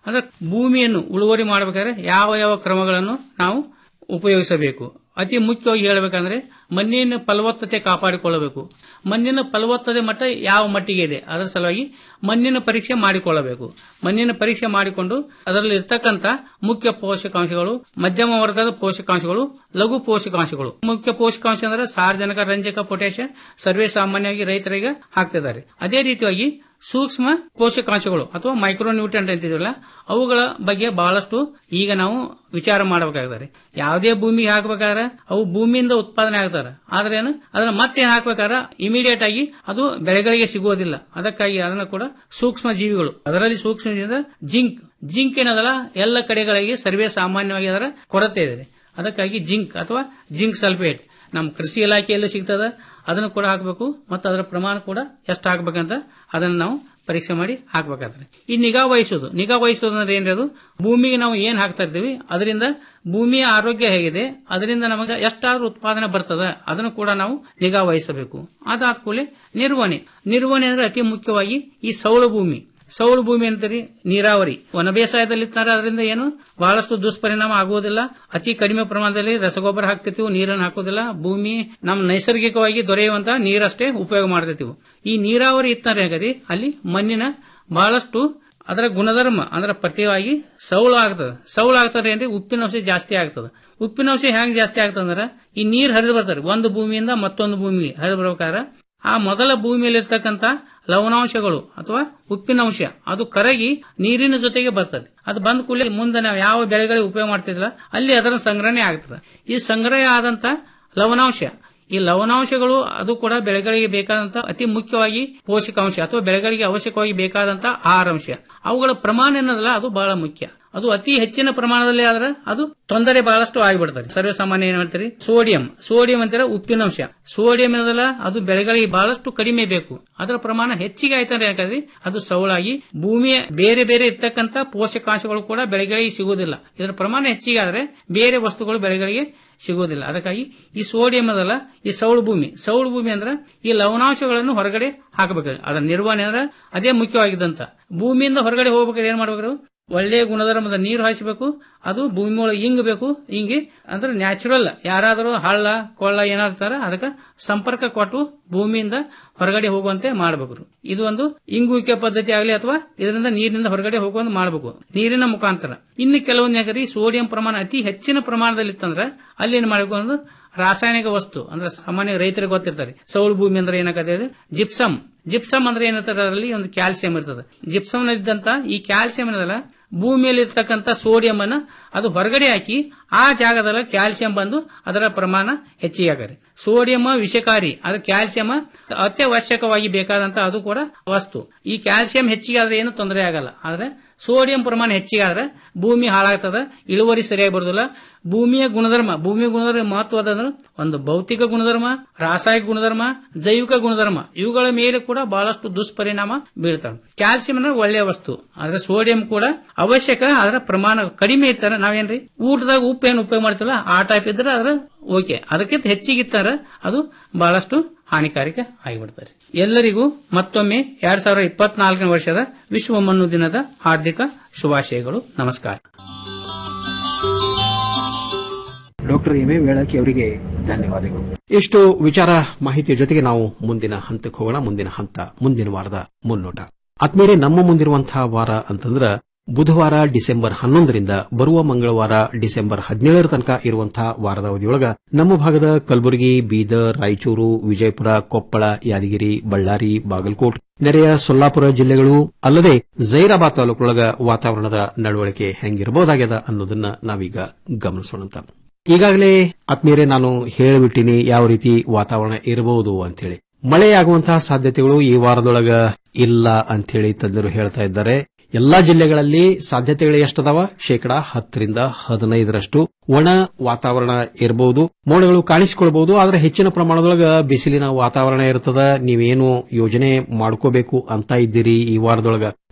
ಅಂದ್ರೆ ಭೂಮಿಯನ್ನು ಉಳುವರಿ ಮಾಡಬೇಕಾದ್ರೆ ಯಾವ ಯಾವ ಕ್ರಮಗಳನ್ನು ನಾವು ಉಪಯೋಗಿಸಬೇಕು ಅತಿ ಮುಖ್ಯವಾಗಿ ಹೇಳಬೇಕಂದ್ರೆ ಮಣ್ಣಿನ ಫಲವತ್ತತೆ ಕಾಪಾಡಿಕೊಳ್ಳಬೇಕು ಮಣ್ಣಿನ ಫಲವತ್ತತೆ ಮಟ್ಟ ಯಾವ ಮಟ್ಟಿಗೆ ಇದೆ ಅದರ ಸಲುವಾಗಿ ಮಣ್ಣಿನ ಪರೀಕ್ಷೆ ಮಾಡಿಕೊಳ್ಳಬೇಕು ಮಣ್ಣಿನ ಪರೀಕ್ಷೆ ಮಾಡಿಕೊಂಡು ಅದರಲ್ಲಿ ಇರ್ತಕ್ಕಂಥ ಮುಖ್ಯ ಪೋಷಕಾಂಶಗಳು ಮಧ್ಯಮ ವರ್ಗದ ಪೋಷಕಾಂಶಗಳು ಲಘು ಪೋಷಕಾಂಶಗಳು ಮುಖ್ಯ ಪೋಷಕಾಂಶ ಅಂದ್ರೆ ಸಾರ್ವಜನಿಕ ರಂಜಕ ಪೊಟ್ಯಾಷಿಯಂ ಸರ್ವೇ ಸಾಮಾನ್ಯವಾಗಿ ರೈತರಿಗೆ ಹಾಕ್ತಿದ್ದಾರೆ ಅದೇ ರೀತಿಯಾಗಿ ಸೂಕ್ಷ್ಮ ಪೋಷಕಾಂಶಗಳು ಅಥವಾ ಮೈಕ್ರೋ ನ್ಯೂಟ್ರೆಂಟ್ ಅಂತಿದ್ವಲ್ಲ ಅವುಗಳ ಬಗ್ಗೆ ಬಹಳಷ್ಟು ಈಗ ನಾವು ವಿಚಾರ ಮಾಡಬೇಕಾಗ್ತಾರೆ ಯಾವುದೇ ಭೂಮಿಗೆ ಹಾಕಬೇಕಾದ್ರೆ ಅವು ಭೂಮಿಯಿಂದ ಉತ್ಪಾದನೆ ಆಗ್ತಾರೆ ಆದ್ರೆ ಏನು ಅದನ್ನ ಮತ್ತೆ ಹಾಕ್ಬೇಕಾದ್ರೆ ಇಮಿಡಿಯೇಟ್ ಆಗಿ ಅದು ಬೆಳೆಗಳಿಗೆ ಸಿಗುವುದಿಲ್ಲ ಅದಕ್ಕಾಗಿ ಅದನ್ನ ಕೂಡ ಸೂಕ್ಷ್ಮ ಜೀವಿಗಳು ಅದರಲ್ಲಿ ಸೂಕ್ಷ್ಮ ಜೀವಿ ಜಿಂಕ್ ಜಿಂಕ್ ಏನದಲ್ಲ ಎಲ್ಲ ಕಡೆಗಳಿಗೆ ಸರ್ವೇ ಸಾಮಾನ್ಯವಾಗಿ ಅದರ ಕೊರತೆ ಇದೆ ಅದಕ್ಕಾಗಿ ಜಿಂಕ್ ಅಥವಾ ಜಿಂಕ್ ಸಲ್ಫೇಟ್ ನಮ್ಮ ಕೃಷಿ ಇಲಾಖೆಯಲ್ಲೂ ಸಿಗ್ತದ ಅದನ್ನು ಕೂಡ ಹಾಕಬೇಕು ಮತ್ತು ಅದರ ಪ್ರಮಾಣ ಕೂಡ ಎಷ್ಟು ಹಾಕ್ಬೇಕಂತ ಅದನ್ನು ನಾವು ಪರೀಕ್ಷೆ ಮಾಡಿ ಹಾಕ್ಬೇಕಾಗ್ತದೆ ಈ ನಿಗಾ ವಹಿಸೋದು ನಿಗಾ ವಹಿಸೋದು ಅಂದ್ರೆ ಏನ್ರಿ ಅದು ಭೂಮಿಗೆ ನಾವು ಏನ್ ಹಾಕ್ತಾ ಇರ್ತೀವಿ ಅದರಿಂದ ಭೂಮಿಯ ಆರೋಗ್ಯ ಹೇಗಿದೆ ಅದರಿಂದ ನಮಗೆ ಎಷ್ಟಾದ್ರೂ ಉತ್ಪಾದನೆ ಬರ್ತದ ಅದನ್ನು ಕೂಡ ನಾವು ನಿಗಾ ವಹಿಸಬೇಕು ಅದಾದ ಕೂಡಲೇ ನಿರ್ವಹಣೆ ನಿರ್ವಹಣೆ ಅಂದ್ರೆ ಅತಿ ಮುಖ್ಯವಾಗಿ ಈ ಸೌಳ ಭೂಮಿ ಸೌಳು ಭೂಮಿ ಅಂತೀರಿ ನೀರಾವರಿ ವನ ಬೇಸಾಯದಲ್ಲಿ ಅದರಿಂದ ಏನು ಬಹಳಷ್ಟು ದುಷ್ಪರಿಣಾಮ ಆಗುವುದಿಲ್ಲ ಅತಿ ಕಡಿಮೆ ಪ್ರಮಾಣದಲ್ಲಿ ರಸಗೊಬ್ಬರ ಹಾಕ್ತಿರ್ತೀವಿ ನೀರನ್ನು ಹಾಕೋದಿಲ್ಲ ಭೂಮಿ ನಮ್ಮ ನೈಸರ್ಗಿಕವಾಗಿ ದೊರೆಯುವಂತಹ ನೀರಷ್ಟೇ ಉಪಯೋಗ ಮಾಡ್ತಿರ್ತೀವಿ ಈ ನೀರಾವರಿ ಇತ್ತಂದ್ರೆ ಆಗದಿ ಅಲ್ಲಿ ಮಣ್ಣಿನ ಬಹಳಷ್ಟು ಅದರ ಗುಣಧರ್ಮ ಅಂದ್ರೆ ಪ್ರತಿಯಾಗಿ ಸೌಳು ಆಗ್ತದೆ ಸೌಳು ಆಗ್ತದೆ ಅಂದ್ರೆ ಉಪ್ಪಿನ ಅಂಶ ಜಾಸ್ತಿ ಆಗ್ತದೆ ಉಪ್ಪಿನ ಅಂಶ ಹೆಂಗ್ ಜಾಸ್ತಿ ಆಗ್ತದಂದ್ರೆ ಈ ನೀರ್ ಹರಿದು ಬರ್ತಾರೆ ಒಂದು ಭೂಮಿಯಿಂದ ಮತ್ತೊಂದು ಭೂಮಿಗೆ ಹರಿದು ಬರ್ಬೇಕಾದ್ರೆ ಆ ಮೊದಲ ಭೂಮಿಯಲ್ಲಿರ್ತಕ್ಕಂಥ ಲವಣಾಂಶಗಳು ಅಥವಾ ಉಪ್ಪಿನಾಂಶ ಅದು ಕರಗಿ ನೀರಿನ ಜೊತೆಗೆ ಬರ್ತದೆ ಅದು ಬಂದ ಕೂಡಲೇ ಮುಂದೆ ನಾವು ಯಾವ ಬೆಳೆಗಳಿಗೆ ಉಪಯೋಗ ಮಾಡ್ತಿದ್ಲ ಅಲ್ಲಿ ಅದರ ಸಂಗ್ರಹಣೆ ಆಗ್ತದೆ ಈ ಸಂಗ್ರಹ ಆದಂತ ಲವಣಾಂಶ ಈ ಲವಣಾಂಶಗಳು ಅದು ಕೂಡ ಬೆಳೆಗಳಿಗೆ ಬೇಕಾದಂತ ಅತಿ ಮುಖ್ಯವಾಗಿ ಪೋಷಕಾಂಶ ಅಥವಾ ಬೆಳೆಗಳಿಗೆ ಅವಶ್ಯಕವಾಗಿ ಬೇಕಾದಂತ ಆಹಾರಾಂಶ ಅವುಗಳ ಪ್ರಮಾಣ ಏನದಲ್ಲ ಅದು ಬಹಳ ಮುಖ್ಯ ಅದು ಅತಿ ಹೆಚ್ಚಿನ ಪ್ರಮಾಣದಲ್ಲಿ ಆದ್ರೆ ಅದು ತೊಂದರೆ ಬಹಳಷ್ಟು ಆಗಿಬಿಡ್ತಾರೆ ಸರ್ವೇ ಸಾಮಾನ್ಯ ಏನ್ ಮಾಡ್ತೀರಿ ಸೋಡಿಯಂ ಸೋಡಿಯಂ ಅಂತಾರೆ ಉಪ್ಪಿನಂಶ ಸೋಡಿಯಂ ಏನದಲ್ಲ ಅದು ಬೆಳೆಗಳಿಗೆ ಬಹಳಷ್ಟು ಕಡಿಮೆ ಬೇಕು ಅದರ ಪ್ರಮಾಣ ಹೆಚ್ಚಿಗೆ ಆಯ್ತಂದ್ರೆ ಯಾಕಂದ್ರೆ ಅದು ಸೌಳಾಗಿ ಭೂಮಿಯ ಬೇರೆ ಬೇರೆ ಇರ್ತಕ್ಕಂಥ ಪೋಷಕಾಂಶಗಳು ಕೂಡ ಬೆಳೆಗಳಿಗೆ ಸಿಗುವುದಿಲ್ಲ ಇದರ ಪ್ರಮಾಣ ಹೆಚ್ಚಿಗೆ ಆದ್ರೆ ಬೇರೆ ವಸ್ತುಗಳು ಬೆಳೆಗಳಿಗೆ ಸಿಗುವುದಿಲ್ಲ ಅದಕ್ಕಾಗಿ ಈ ಸೋಡಿಯಂ ಅದಲ್ಲ ಈ ಸೌಳು ಭೂಮಿ ಸೌಳು ಭೂಮಿ ಅಂದ್ರೆ ಈ ಲವಣಾಂಶಗಳನ್ನು ಹೊರಗಡೆ ಹಾಕಬೇಕು ಅದರ ನಿರ್ವಹಣೆ ಅಂದ್ರೆ ಅದೇ ಮುಖ್ಯವಾಗಿದ್ದಂತ ಭೂಮಿಯಿಂದ ಹೊರಗಡೆ ಹೋಗ್ಬೇಕಾದ್ರೆ ಏನ್ ಮಾಡ್ಬೇಕು ಒಳ್ಳೆಯ ಗುಣಧರ್ಮದ ನೀರು ಹಾಯಿಸಬೇಕು ಅದು ಭೂಮಿ ಒಳಗೆ ಇಂಗಬೇಕು ಇಂಗಿ ಅಂದ್ರೆ ನ್ಯಾಚುರಲ್ ಯಾರಾದರೂ ಹಳ್ಳ ಕೊಳ್ಳ ಏನಾಗ್ತಾರ ಅದಕ್ಕೆ ಸಂಪರ್ಕ ಕೊಟ್ಟು ಭೂಮಿಯಿಂದ ಹೊರಗಡೆ ಹೋಗುವಂತೆ ಮಾಡಬೇಕು ಇದು ಒಂದು ಇಂಗುವಿಕೆ ಪದ್ಧತಿ ಆಗಲಿ ಅಥವಾ ಇದರಿಂದ ನೀರಿನಿಂದ ಹೊರಗಡೆ ಹೋಗುವಂತ ಮಾಡಬೇಕು ನೀರಿನ ಮುಖಾಂತರ ಇನ್ನು ಕೆಲವೊಂದು ಯಾಕಂದ್ರೆ ಸೋಡಿಯಂ ಪ್ರಮಾಣ ಅತಿ ಹೆಚ್ಚಿನ ಪ್ರಮಾಣದಲ್ಲಿ ಇತ್ತಂದ್ರೆ ಅಲ್ಲಿ ಏನ್ ಮಾಡಬೇಕು ಅಂದ್ರೆ ರಾಸಾಯನಿಕ ವಸ್ತು ಅಂದ್ರೆ ಸಾಮಾನ್ಯ ರೈತರಿಗೆ ಗೊತ್ತಿರ್ತಾರೆ ಸೌಳು ಭೂಮಿ ಅಂದ್ರೆ ಏನಾಗತ್ತೆ ಜಿಪ್ಸಮ್ ಜಿಪ್ಸಮ್ ಅಂದ್ರೆ ಏನಿರ್ತದೆ ಅದರಲ್ಲಿ ಒಂದು ಕ್ಯಾಲ್ಸಿಯಂ ಇರ್ತದೆ ಜಿಪ್ಸಮ್ ನಲ್ಲಿದ್ದಂತ ಈ ಕ್ಯಾಲ್ಸಿಯಂ ಏನದಲ್ಲ ಭೂಮಿಯಲ್ಲಿ ಇರ್ತಕ್ಕಂಥ ಸೋಡಿಯಂ ಅನ್ನ ಅದು ಹೊರಗಡೆ ಹಾಕಿ ಆ ಜಾಗದಲ್ಲಿ ಕ್ಯಾಲ್ಸಿಯಂ ಬಂದು ಅದರ ಪ್ರಮಾಣ ಹೆಚ್ಚಿಗೆ ಆಗತ್ತೆ ಸೋಡಿಯಂ ವಿಷಕಾರಿ ಅದು ಕ್ಯಾಲ್ಸಿಯಂ ಅತ್ಯವಶ್ಯಕವಾಗಿ ಬೇಕಾದಂತ ಅದು ಕೂಡ ವಸ್ತು ಈ ಕ್ಯಾಲ್ಸಿಯಂ ಹೆಚ್ಚಿಗೆ ಆದ್ರೆ ಏನು ತೊಂದರೆ ಆಗಲ್ಲ ಆದ್ರೆ ಸೋಡಿಯಂ ಪ್ರಮಾಣ ಹೆಚ್ಚಿಗೆ ಆದ್ರೆ ಭೂಮಿ ಹಾಳಾಗ್ತದ ಇಳುವರಿ ಸರಿಯಾಗಿ ಬರುದಿಲ್ಲ ಭೂಮಿಯ ಗುಣಧರ್ಮ ಭೂಮಿಯ ಗುಣಧರ್ಮ ಮಹತ್ವದ ಅಂದ್ರೆ ಒಂದು ಭೌತಿಕ ಗುಣಧರ್ಮ ರಾಸಾಯನಿಕ ಗುಣಧರ್ಮ ಜೈವಿಕ ಗುಣಧರ್ಮ ಇವುಗಳ ಮೇಲೆ ಕೂಡ ಬಹಳಷ್ಟು ದುಷ್ಪರಿಣಾಮ ಬೀಳ್ತವೆ ಕ್ಯಾಲ್ಸಿಯಂ ಅಂದ್ರೆ ಒಳ್ಳೆಯ ವಸ್ತು ಆದ್ರೆ ಸೋಡಿಯಂ ಕೂಡ ಅವಶ್ಯಕ ಅದರ ಪ್ರಮಾಣ ಕಡಿಮೆ ಇರ್ತಾರೆ ನಾವೇನ್ರಿ ಊಟದಾಗ ಉಪ್ಪು ಏನು ಉಪಯೋಗ ಮಾಡ್ತೀವಲ್ಲ ಆ ಟೈಪ್ ಇದ್ರೆ ಅದ್ರ ಓಕೆ ಅದಕ್ಕಿಂತ ಹೆಚ್ಚಿಗಿತ್ತಾರ ಅದು ಬಹಳಷ್ಟು ಹಾನಿಕಾರಕ ಆಗಿಬಿಡ್ತಾರೆ ಎಲ್ಲರಿಗೂ ಮತ್ತೊಮ್ಮೆ ಎರಡ್ ಸಾವಿರದ ಇಪ್ಪತ್ನಾಲ್ಕನೇ ವರ್ಷದ ವಿಶ್ವ ಮಣ್ಣು ದಿನದ ಹಾರ್ದಿಕ ಶುಭಾಶಯಗಳು ನಮಸ್ಕಾರ ಡಾಕ್ಟರ್ ಎಂ ಎ ವೇಳಕಿ ಅವರಿಗೆ ಧನ್ಯವಾದಗಳು ಇಷ್ಟು ವಿಚಾರ ಮಾಹಿತಿಯ ಜೊತೆಗೆ ನಾವು ಮುಂದಿನ ಹಂತಕ್ಕೆ ಹೋಗೋಣ ಮುಂದಿನ ಹಂತ ಮುಂದಿನ ವಾರದ ಮುನ್ನೋಟ ಆತ್ಮೀಯರೇ ನಮ್ಮ ಮುಂದಿರುವಂತಹ ವಾರ ಅಂತಂದ್ರ ಬುಧವಾರ ಡಿಸೆಂಬರ್ ಹನ್ನೊಂದರಿಂದ ಬರುವ ಮಂಗಳವಾರ ಡಿಸೆಂಬರ್ ಹದಿನೇಳರ ತನಕ ಇರುವಂತಹ ವಾರದ ಅವಧಿಯೊಳಗ ನಮ್ಮ ಭಾಗದ ಕಲಬುರಗಿ ಬೀದರ್ ರಾಯಚೂರು ವಿಜಯಪುರ ಕೊಪ್ಪಳ ಯಾದಗಿರಿ ಬಳ್ಳಾರಿ ಬಾಗಲಕೋಟ್ ನೆರೆಯ ಸೊಲ್ಲಾಪುರ ಜಿಲ್ಲೆಗಳು ಅಲ್ಲದೆ ಜೈರಾಬಾದ್ ತಾಲೂಕೊಳಗ ವಾತಾವರಣದ ನಡವಳಿಕೆ ಹೆಂಗಿರಬಹುದಾಗ್ಯದ ಅನ್ನೋದನ್ನ ನಾವೀಗ ಗಮನಿಸೋಣಂತ ಈಗಾಗಲೇ ಆತ್ಮೀಯರೇ ನಾನು ಹೇಳಿಬಿಟ್ಟಿನಿ ಯಾವ ರೀತಿ ವಾತಾವರಣ ಇರಬಹುದು ಅಂತೇಳಿ ಮಳೆಯಾಗುವಂತಹ ಸಾಧ್ಯತೆಗಳು ಈ ವಾರದೊಳಗ ಇಲ್ಲ ಅಂತೇಳಿ ತಜ್ಞರು ಹೇಳ್ತಾ ಇದ್ದಾರೆ ಎಲ್ಲಾ ಜಿಲ್ಲೆಗಳಲ್ಲಿ ಸಾಧ್ಯತೆಗಳು ಎಷ್ಟದಾವ ಶೇಕಡಾ ಹತ್ತರಿಂದ ಹದಿನೈದರಷ್ಟು ಒಣ ವಾತಾವರಣ ಇರಬಹುದು ಮೋಡಗಳು ಕಾಣಿಸಿಕೊಳ್ಬಹುದು ಆದ್ರೆ ಹೆಚ್ಚಿನ ಪ್ರಮಾಣದೊಳಗ ಬಿಸಿಲಿನ ವಾತಾವರಣ ಇರ್ತದ ನೀವೇನು ಯೋಜನೆ ಮಾಡ್ಕೋಬೇಕು ಅಂತ ಇದ್ದೀರಿ ಈ ವಾರದೊಳಗ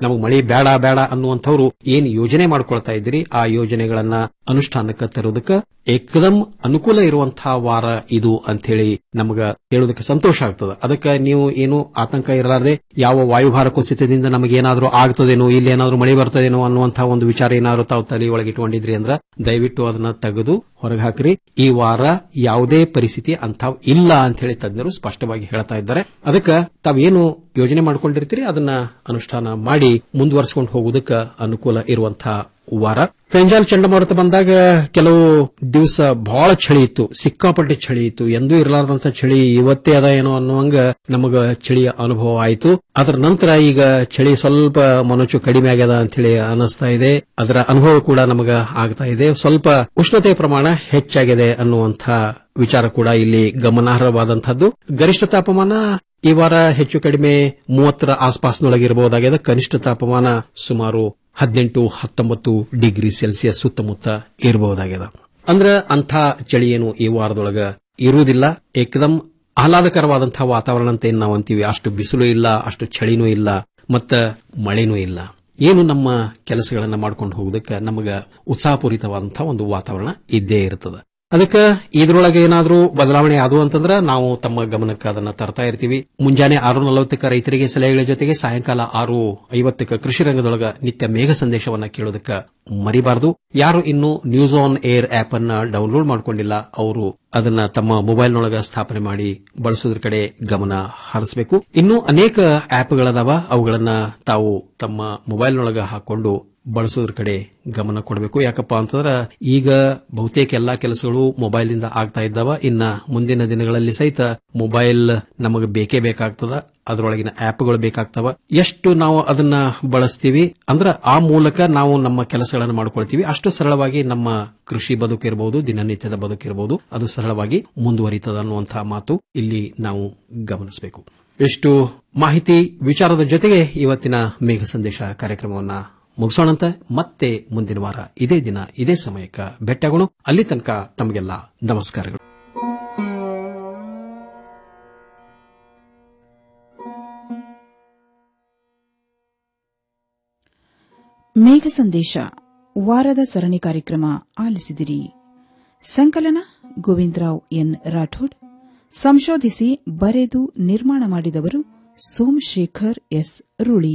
ನಮಗೆ ಮಳೆ ಬೇಡ ಬೇಡ ಅನ್ನುವಂಥವ್ರು ಏನ್ ಯೋಜನೆ ಮಾಡ್ಕೊಳ್ತಾ ಇದ್ದೀರಿ ಆ ಯೋಜನೆಗಳನ್ನ ಅನುಷ್ಠಾನಕ್ಕೆ ತರೋದಕ್ಕೆ ಏಕದಂ ಅನುಕೂಲ ಇರುವಂತಹ ವಾರ ಇದು ಅಂತ ಹೇಳಿ ನಮಗ ಹೇಳೋದಕ್ಕೆ ಸಂತೋಷ ಆಗ್ತದೆ ಅದಕ್ಕೆ ನೀವು ಏನು ಆತಂಕ ಇರಲಾರದೆ ಯಾವ ವಾಯುಭಾರ ಕುಸಿತದಿಂದ ನಮಗೇನಾದ್ರೂ ಆಗ್ತದೇನೋ ಇಲ್ಲಿ ಏನಾದ್ರೂ ಮಳೆ ಬರ್ತದೇನೋ ಅನ್ನುವಂತಹ ಒಂದು ವಿಚಾರ ಏನಾದ್ರು ತಾವು ತಲೆ ಒಳಗೆ ಇಟ್ಕೊಂಡಿದ್ರಿ ಅಂದ್ರ ದಯವಿಟ್ಟು ಅದನ್ನ ತೆಗೆದು ಹೊರಗೆ ಹಾಕ್ರಿ ಈ ವಾರ ಯಾವುದೇ ಪರಿಸ್ಥಿತಿ ಅಂಥವ್ ಇಲ್ಲ ಅಂತ ಹೇಳಿ ತಜ್ಞರು ಸ್ಪಷ್ಟವಾಗಿ ಹೇಳ್ತಾ ಇದ್ದಾರೆ ಅದಕ್ಕೆ ತಾವೇನು ಯೋಜನೆ ಮಾಡ್ಕೊಂಡಿರ್ತೀರಿ ಅದನ್ನ ಅನುಷ್ಠಾನ ಮಾಡಿ ಮುಂದುವರಿಸಿಕೊಂಡು ಹೋಗುವುದಕ್ಕೆ ಅನುಕೂಲ ಇರುವಂತಹ ವಾರ ಫೆಂಜಾಲ್ ಚಂಡಮಾರುತ ಬಂದಾಗ ಕೆಲವು ದಿವಸ ಬಹಳ ಚಳಿ ಇತ್ತು ಸಿಕ್ಕಾಪಟ್ಟೆ ಚಳಿ ಇತ್ತು ಎಂದೂ ಇರಲಾರ್ದಂತ ಚಳಿ ಇವತ್ತೇ ಅದ ಏನೋ ಅನ್ನುವಂಗ ನಮಗ ಚಳಿಯ ಅನುಭವ ಆಯಿತು ಅದರ ನಂತರ ಈಗ ಚಳಿ ಸ್ವಲ್ಪ ಮನೋಚು ಕಡಿಮೆ ಆಗ್ಯದ ಅಂತ ಹೇಳಿ ಅನಿಸ್ತಾ ಇದೆ ಅದರ ಅನುಭವ ಕೂಡ ನಮಗ ಆಗ್ತಾ ಇದೆ ಸ್ವಲ್ಪ ಉಷ್ಣತೆ ಪ್ರಮಾಣ ಹೆಚ್ಚಾಗಿದೆ ಅನ್ನುವಂಥ ವಿಚಾರ ಕೂಡ ಇಲ್ಲಿ ಗಮನಾರ್ಹವಾದಂತಹದ್ದು ಗರಿಷ್ಠ ತಾಪಮಾನ ಈ ವಾರ ಹೆಚ್ಚು ಕಡಿಮೆ ಮೂವತ್ತರ ಆಸ್ಪಾಸ್ನೊಳಗಿರಬಹುದಾಗಿದೆ ಕನಿಷ್ಠ ತಾಪಮಾನ ಸುಮಾರು ಹದಿನೆಂಟು ಹತ್ತೊಂಬತ್ತು ಡಿಗ್ರಿ ಸೆಲ್ಸಿಯಸ್ ಸುತ್ತಮುತ್ತ ಇರಬಹುದಾಗಿದೆ ಅಂದ್ರ ಅಂಥ ಚಳಿ ಏನು ಈ ವಾರದೊಳಗ ಇರುವುದಿಲ್ಲ ಏಕದಂ ಆಹ್ಲಾದಕರವಾದಂತಹ ವಾತಾವರಣ ಅಂತ ಏನ್ ನಾವು ಅಂತೀವಿ ಅಷ್ಟು ಬಿಸಿಲು ಇಲ್ಲ ಅಷ್ಟು ಚಳಿನೂ ಇಲ್ಲ ಮತ್ತ ಮಳೆನೂ ಇಲ್ಲ ಏನು ನಮ್ಮ ಕೆಲಸಗಳನ್ನ ಮಾಡ್ಕೊಂಡು ಹೋಗೋದಕ್ಕೆ ನಮಗ ಉತ್ಸಾಹಪೂರಿತವಾದಂತಹ ಒಂದು ವಾತಾವರಣ ಇದ್ದೇ ಇರ್ತದೆ ಅದಕ್ಕೆ ಇದ್ರೊಳಗೆ ಏನಾದ್ರೂ ಬದಲಾವಣೆ ಆದವು ಅಂತಂದ್ರೆ ನಾವು ತಮ್ಮ ಗಮನಕ್ಕೆ ಅದನ್ನ ತರ್ತಾ ಇರ್ತೀವಿ ಮುಂಜಾನೆ ಆರು ನಲವತ್ತಕ್ಕೆ ರೈತರಿಗೆ ಸಲಹೆಗಳ ಜೊತೆಗೆ ಸಾಯಂಕಾಲ ಆರು ಐವತ್ತಕ್ಕೆ ಕೃಷಿ ರಂಗದೊಳಗ ನಿತ್ಯ ಮೇಘ ಸಂದೇಶವನ್ನ ಕೇಳೋದಕ್ಕೆ ಮರಿಬಾರದು ಯಾರು ಇನ್ನು ನ್ಯೂಸ್ ಆನ್ ಏರ್ ಆಪ್ ಅನ್ನ ಡೌನ್ಲೋಡ್ ಮಾಡ್ಕೊಂಡಿಲ್ಲ ಅವರು ಅದನ್ನ ತಮ್ಮ ಮೊಬೈಲ್ನೊಳಗ ಸ್ಥಾಪನೆ ಮಾಡಿ ಬಳಸೋದ್ರ ಕಡೆ ಗಮನ ಹರಿಸಬೇಕು ಇನ್ನು ಅನೇಕ ಆಪ್ಗಳದಾವ ಅವುಗಳನ್ನ ತಾವು ತಮ್ಮ ಮೊಬೈಲ್ನೊಳಗ ಹಾಕೊಂಡು ಬಳಸೋದ್ರ ಕಡೆ ಗಮನ ಕೊಡಬೇಕು ಯಾಕಪ್ಪ ಅಂತಂದ್ರೆ ಈಗ ಬಹುತೇಕ ಎಲ್ಲಾ ಕೆಲಸಗಳು ಮೊಬೈಲ್ ಇಂದ ಆಗ್ತಾ ಇದ್ದಾವ ಇನ್ನ ಮುಂದಿನ ದಿನಗಳಲ್ಲಿ ಸಹಿತ ಮೊಬೈಲ್ ನಮಗೆ ಬೇಕೇ ಬೇಕಾಗ್ತದ ಅದರೊಳಗಿನ ಆಪ್ಗಳು ಬೇಕಾಗ್ತವ ಎಷ್ಟು ನಾವು ಅದನ್ನ ಬಳಸ್ತೀವಿ ಅಂದ್ರೆ ಆ ಮೂಲಕ ನಾವು ನಮ್ಮ ಕೆಲಸಗಳನ್ನು ಮಾಡ್ಕೊಳ್ತೀವಿ ಅಷ್ಟು ಸರಳವಾಗಿ ನಮ್ಮ ಕೃಷಿ ಬದುಕಿರಬಹುದು ದಿನನಿತ್ಯದ ಬದುಕಿರಬಹುದು ಅದು ಸರಳವಾಗಿ ಮುಂದುವರಿತದ ಅನ್ನುವಂತಹ ಮಾತು ಇಲ್ಲಿ ನಾವು ಗಮನಿಸಬೇಕು ಇಷ್ಟು ಮಾಹಿತಿ ವಿಚಾರದ ಜೊತೆಗೆ ಇವತ್ತಿನ ಮೇಘ ಸಂದೇಶ ಕಾರ್ಯಕ್ರಮವನ್ನ ಮುಗಿಸೋಣಂತ ಮತ್ತೆ ಮುಂದಿನ ವಾರ ಇದೇ ದಿನ ಇದೇ ಸಮಯಕ್ಕೆ ಭೇಟಿಯಾಗೋಣ ಅಲ್ಲಿ ತನಕ ತಮಗೆಲ್ಲ ನಮಸ್ಕಾರಗಳು ಮೇಘ ಸಂದೇಶ ವಾರದ ಸರಣಿ ಕಾರ್ಯಕ್ರಮ ಆಲಿಸಿದಿರಿ ಸಂಕಲನ ಗೋವಿಂದರಾವ್ ಎನ್ ರಾಠೋಡ್ ಸಂಶೋಧಿಸಿ ಬರೆದು ನಿರ್ಮಾಣ ಮಾಡಿದವರು ಸೋಮಶೇಖರ್ ಎಸ್ ರುಳಿ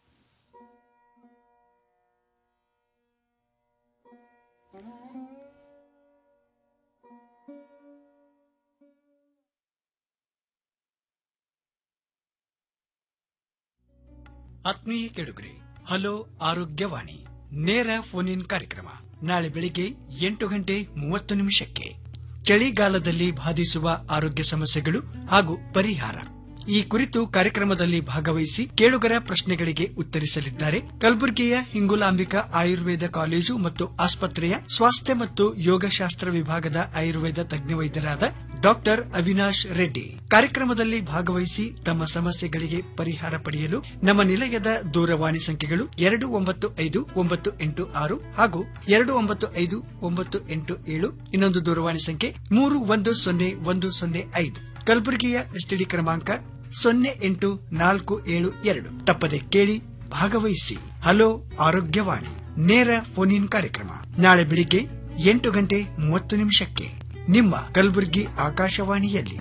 ಆತ್ಮೀಯ ಕೆಡುಗರೆ ಹಲೋ ಆರೋಗ್ಯವಾಣಿ ನೇರ ಫೋನ್ ಇನ್ ಕಾರ್ಯಕ್ರಮ ನಾಳೆ ಬೆಳಿಗ್ಗೆ ಎಂಟು ಗಂಟೆ ಮೂವತ್ತು ನಿಮಿಷಕ್ಕೆ ಚಳಿಗಾಲದಲ್ಲಿ ಬಾಧಿಸುವ ಆರೋಗ್ಯ ಸಮಸ್ಯೆಗಳು ಹಾಗೂ ಪರಿಹಾರ ಈ ಕುರಿತು ಕಾರ್ಯಕ್ರಮದಲ್ಲಿ ಭಾಗವಹಿಸಿ ಕೇಳುಗರ ಪ್ರಶ್ನೆಗಳಿಗೆ ಉತ್ತರಿಸಲಿದ್ದಾರೆ ಕಲಬುರಗಿಯ ಹಿಂಗುಲಾಂಬಿಕಾ ಆಯುರ್ವೇದ ಕಾಲೇಜು ಮತ್ತು ಆಸ್ಪತ್ರೆಯ ಸ್ವಾಸ್ಥ್ಯ ಮತ್ತು ಯೋಗಶಾಸ್ತ್ರ ವಿಭಾಗದ ಆಯುರ್ವೇದ ತಜ್ಞ ವೈದ್ಯರಾದ ಡಾಕ್ಟರ್ ಅವಿನಾಶ್ ರೆಡ್ಡಿ ಕಾರ್ಯಕ್ರಮದಲ್ಲಿ ಭಾಗವಹಿಸಿ ತಮ್ಮ ಸಮಸ್ಯೆಗಳಿಗೆ ಪರಿಹಾರ ಪಡೆಯಲು ನಮ್ಮ ನಿಲಯದ ದೂರವಾಣಿ ಸಂಖ್ಯೆಗಳು ಎರಡು ಒಂಬತ್ತು ಐದು ಒಂಬತ್ತು ಎಂಟು ಆರು ಹಾಗೂ ಎರಡು ಒಂಬತ್ತು ಐದು ಒಂಬತ್ತು ಎಂಟು ಏಳು ಇನ್ನೊಂದು ದೂರವಾಣಿ ಸಂಖ್ಯೆ ಮೂರು ಒಂದು ಸೊನ್ನೆ ಒಂದು ಸೊನ್ನೆ ಐದು ಕಲಬುರಗಿಯ ಎಸ್ಟಿಡಿ ಕ್ರಮಾಂಕ ಸೊನ್ನೆ ಎಂಟು ನಾಲ್ಕು ಏಳು ಎರಡು ತಪ್ಪದೆ ಕೇಳಿ ಭಾಗವಹಿಸಿ ಹಲೋ ಆರೋಗ್ಯವಾಣಿ ನೇರ ಫೋನ್ ಇನ್ ಕಾರ್ಯಕ್ರಮ ನಾಳೆ ಬೆಳಿಗ್ಗೆ ಎಂಟು ಗಂಟೆ ಮೂವತ್ತು ನಿಮಿಷಕ್ಕೆ ನಿಮ್ಮ ಕಲಬುರಗಿ ಆಕಾಶವಾಣಿಯಲ್ಲಿ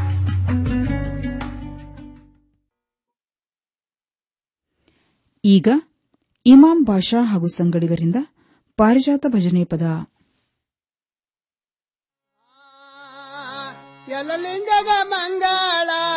ಈಗ ಇಮಾಂ ಬಾಷಾ ಹಾಗೂ ಸಂಗಡಿಗರಿಂದ ಪಾರಿಜಾತ ಭಜನೆ ಪದ ಎಲಲಿಂಗಗ ಮಂಗಳ